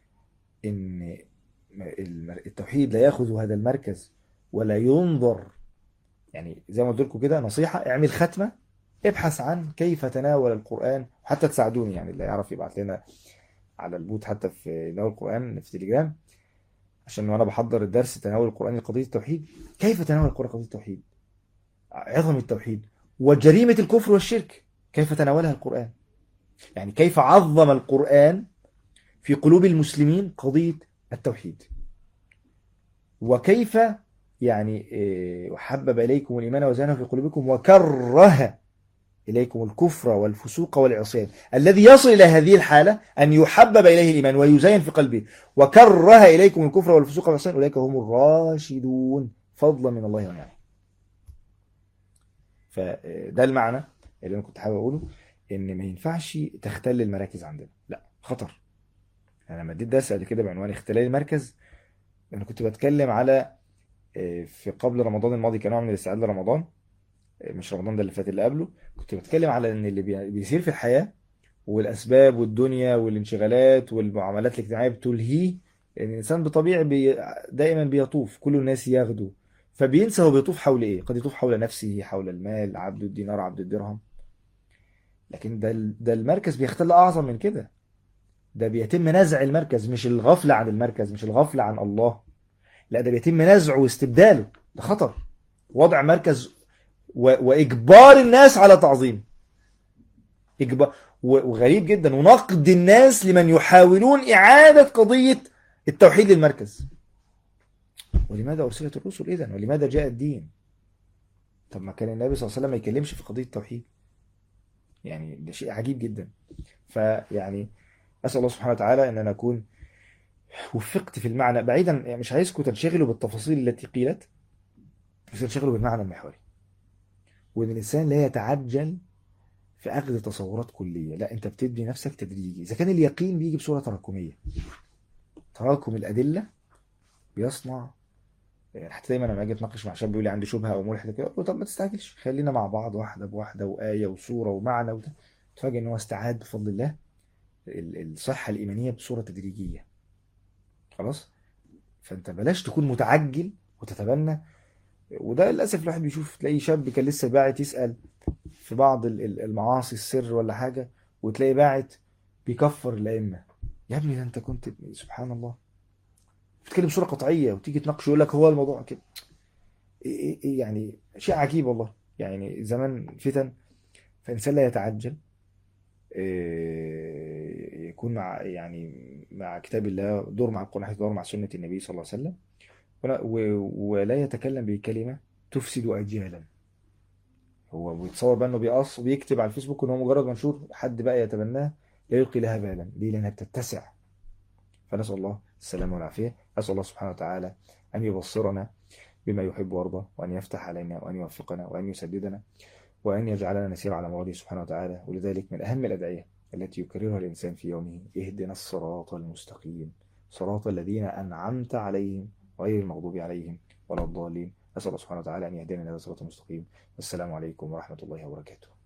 إن المر- التوحيد لا يأخذ هذا المركز ولا ينظر يعني زي ما قلت لكم كده نصيحة اعمل ختمة ابحث عن كيف تناول القرآن وحتى تساعدوني يعني اللي يعرف يبعت لنا على البوت حتى في تناول القرآن في تليجرام عشان وانا بحضر الدرس تناول القرآن لقضية التوحيد كيف تناول القرآن قضية التوحيد عظم التوحيد وجريمة الكفر والشرك كيف تناولها القرآن يعني كيف عظم القرآن في قلوب المسلمين قضية التوحيد وكيف يعني إيه، وحبب إليكم الإيمان وزانه في قلوبكم وكره إليكم الكفر والفسوق والعصيان الذي يصل إلى هذه الحالة أن يحبب إليه الإيمان ويزين في قلبه وكره إليكم الكفر والفسوق والعصيان أولئك هم الراشدون فضلا من الله ونعمه فده المعنى اللي أنا كنت حابب أقوله إن ما ينفعش تختل المراكز عندنا لا خطر أنا لما اديت درس قبل كده بعنوان اختلال المركز أنا كنت بتكلم على آه، في قبل رمضان الماضي كنوع من الاستعداد لرمضان آه، مش رمضان ده اللي فات اللي قبله كنت بتكلم على ان اللي بي- بيصير في الحياة والاسباب والدنيا والانشغالات والمعاملات الاجتماعية بتلهيه ان الانسان بطبيعي بي دائما بيطوف كل الناس ياخده فبينسى هو بيطوف حول ايه قد يطوف حول نفسه حول المال عبد الدينار عبد الدرهم لكن ده ال- ده المركز بيختل اعظم من كده ده بيتم نزع المركز مش الغفلة عن المركز مش الغفلة عن الله لا ده بيتم نزعه واستبداله ده خطر وضع مركز و... واجبار الناس على تعظيم إجبار و... وغريب جدا ونقد الناس لمن يحاولون إعادة قضية التوحيد للمركز ولماذا أرسلت الرسل إذن ولماذا جاء الدين طب ما كان النبي صلى الله عليه وسلم ما يكلمش في قضية التوحيد يعني ده شيء عجيب جدا فيعني أسأل الله سبحانه وتعالى أن أنا أكون وفقت في المعنى بعيدا يعني مش عايزكم تنشغلوا بالتفاصيل التي قيلت بس تنشغلوا بالمعنى المحوري وان الانسان لا يتعجل في اخذ تصورات كليه لا انت بتبني نفسك تدريجي اذا كان اليقين بيجي بصوره تراكميه تراكم الادله بيصنع يعني حتى دايما لما اجي اتناقش مع شاب بيقول لي عندي شبهه او ملحد كده اقول له طب ما تستعجلش خلينا مع بعض واحده بواحده وايه وصوره ومعنى وده تفاجئ ان هو استعاد بفضل الله ال- الصحه الايمانيه بصوره تدريجيه خلاص فانت بلاش تكون متعجل وتتبنى وده للاسف الواحد بيشوف تلاقي شاب كان لسه باعت يسال في بعض ال- ال- المعاصي السر ولا حاجه وتلاقي باعت بيكفر الائمه يا ابني ده انت كنت سبحان الله بتتكلم بصوره قطعيه وتيجي تناقش يقول لك هو الموضوع كده إيه إيه إيه يعني شيء عجيب والله يعني زمان فتن فإنسان لا يتعجل إيه، يكون مع يعني مع كتاب الله دور مع القرآن دور مع سنة النبي صلى الله عليه وسلم ولا, و- ولا يتكلم بكلمة تفسد أجيالا هو بيتصور بقى انه بيقص بيكتب على الفيسبوك ان هو مجرد منشور حد بقى يتبناه لا يلقي لها بالا ليه لانها بتتسع فنسأل الله السلامة والعافية أسأل الله سبحانه وتعالى أن يبصرنا بما يحب ويرضى وأن يفتح علينا وأن يوفقنا وأن يسددنا وأن يجعلنا نسير على مراده سبحانه وتعالى ولذلك من أهم الأدعية التي يكررها الإنسان في يومه اهدنا الصراط المستقيم صراط الذين أنعمت عليهم غير المغضوب عليهم ولا الضالين أسأل الله سبحانه وتعالى أن يهدينا إلى الصراط المستقيم والسلام عليكم ورحمة الله وبركاته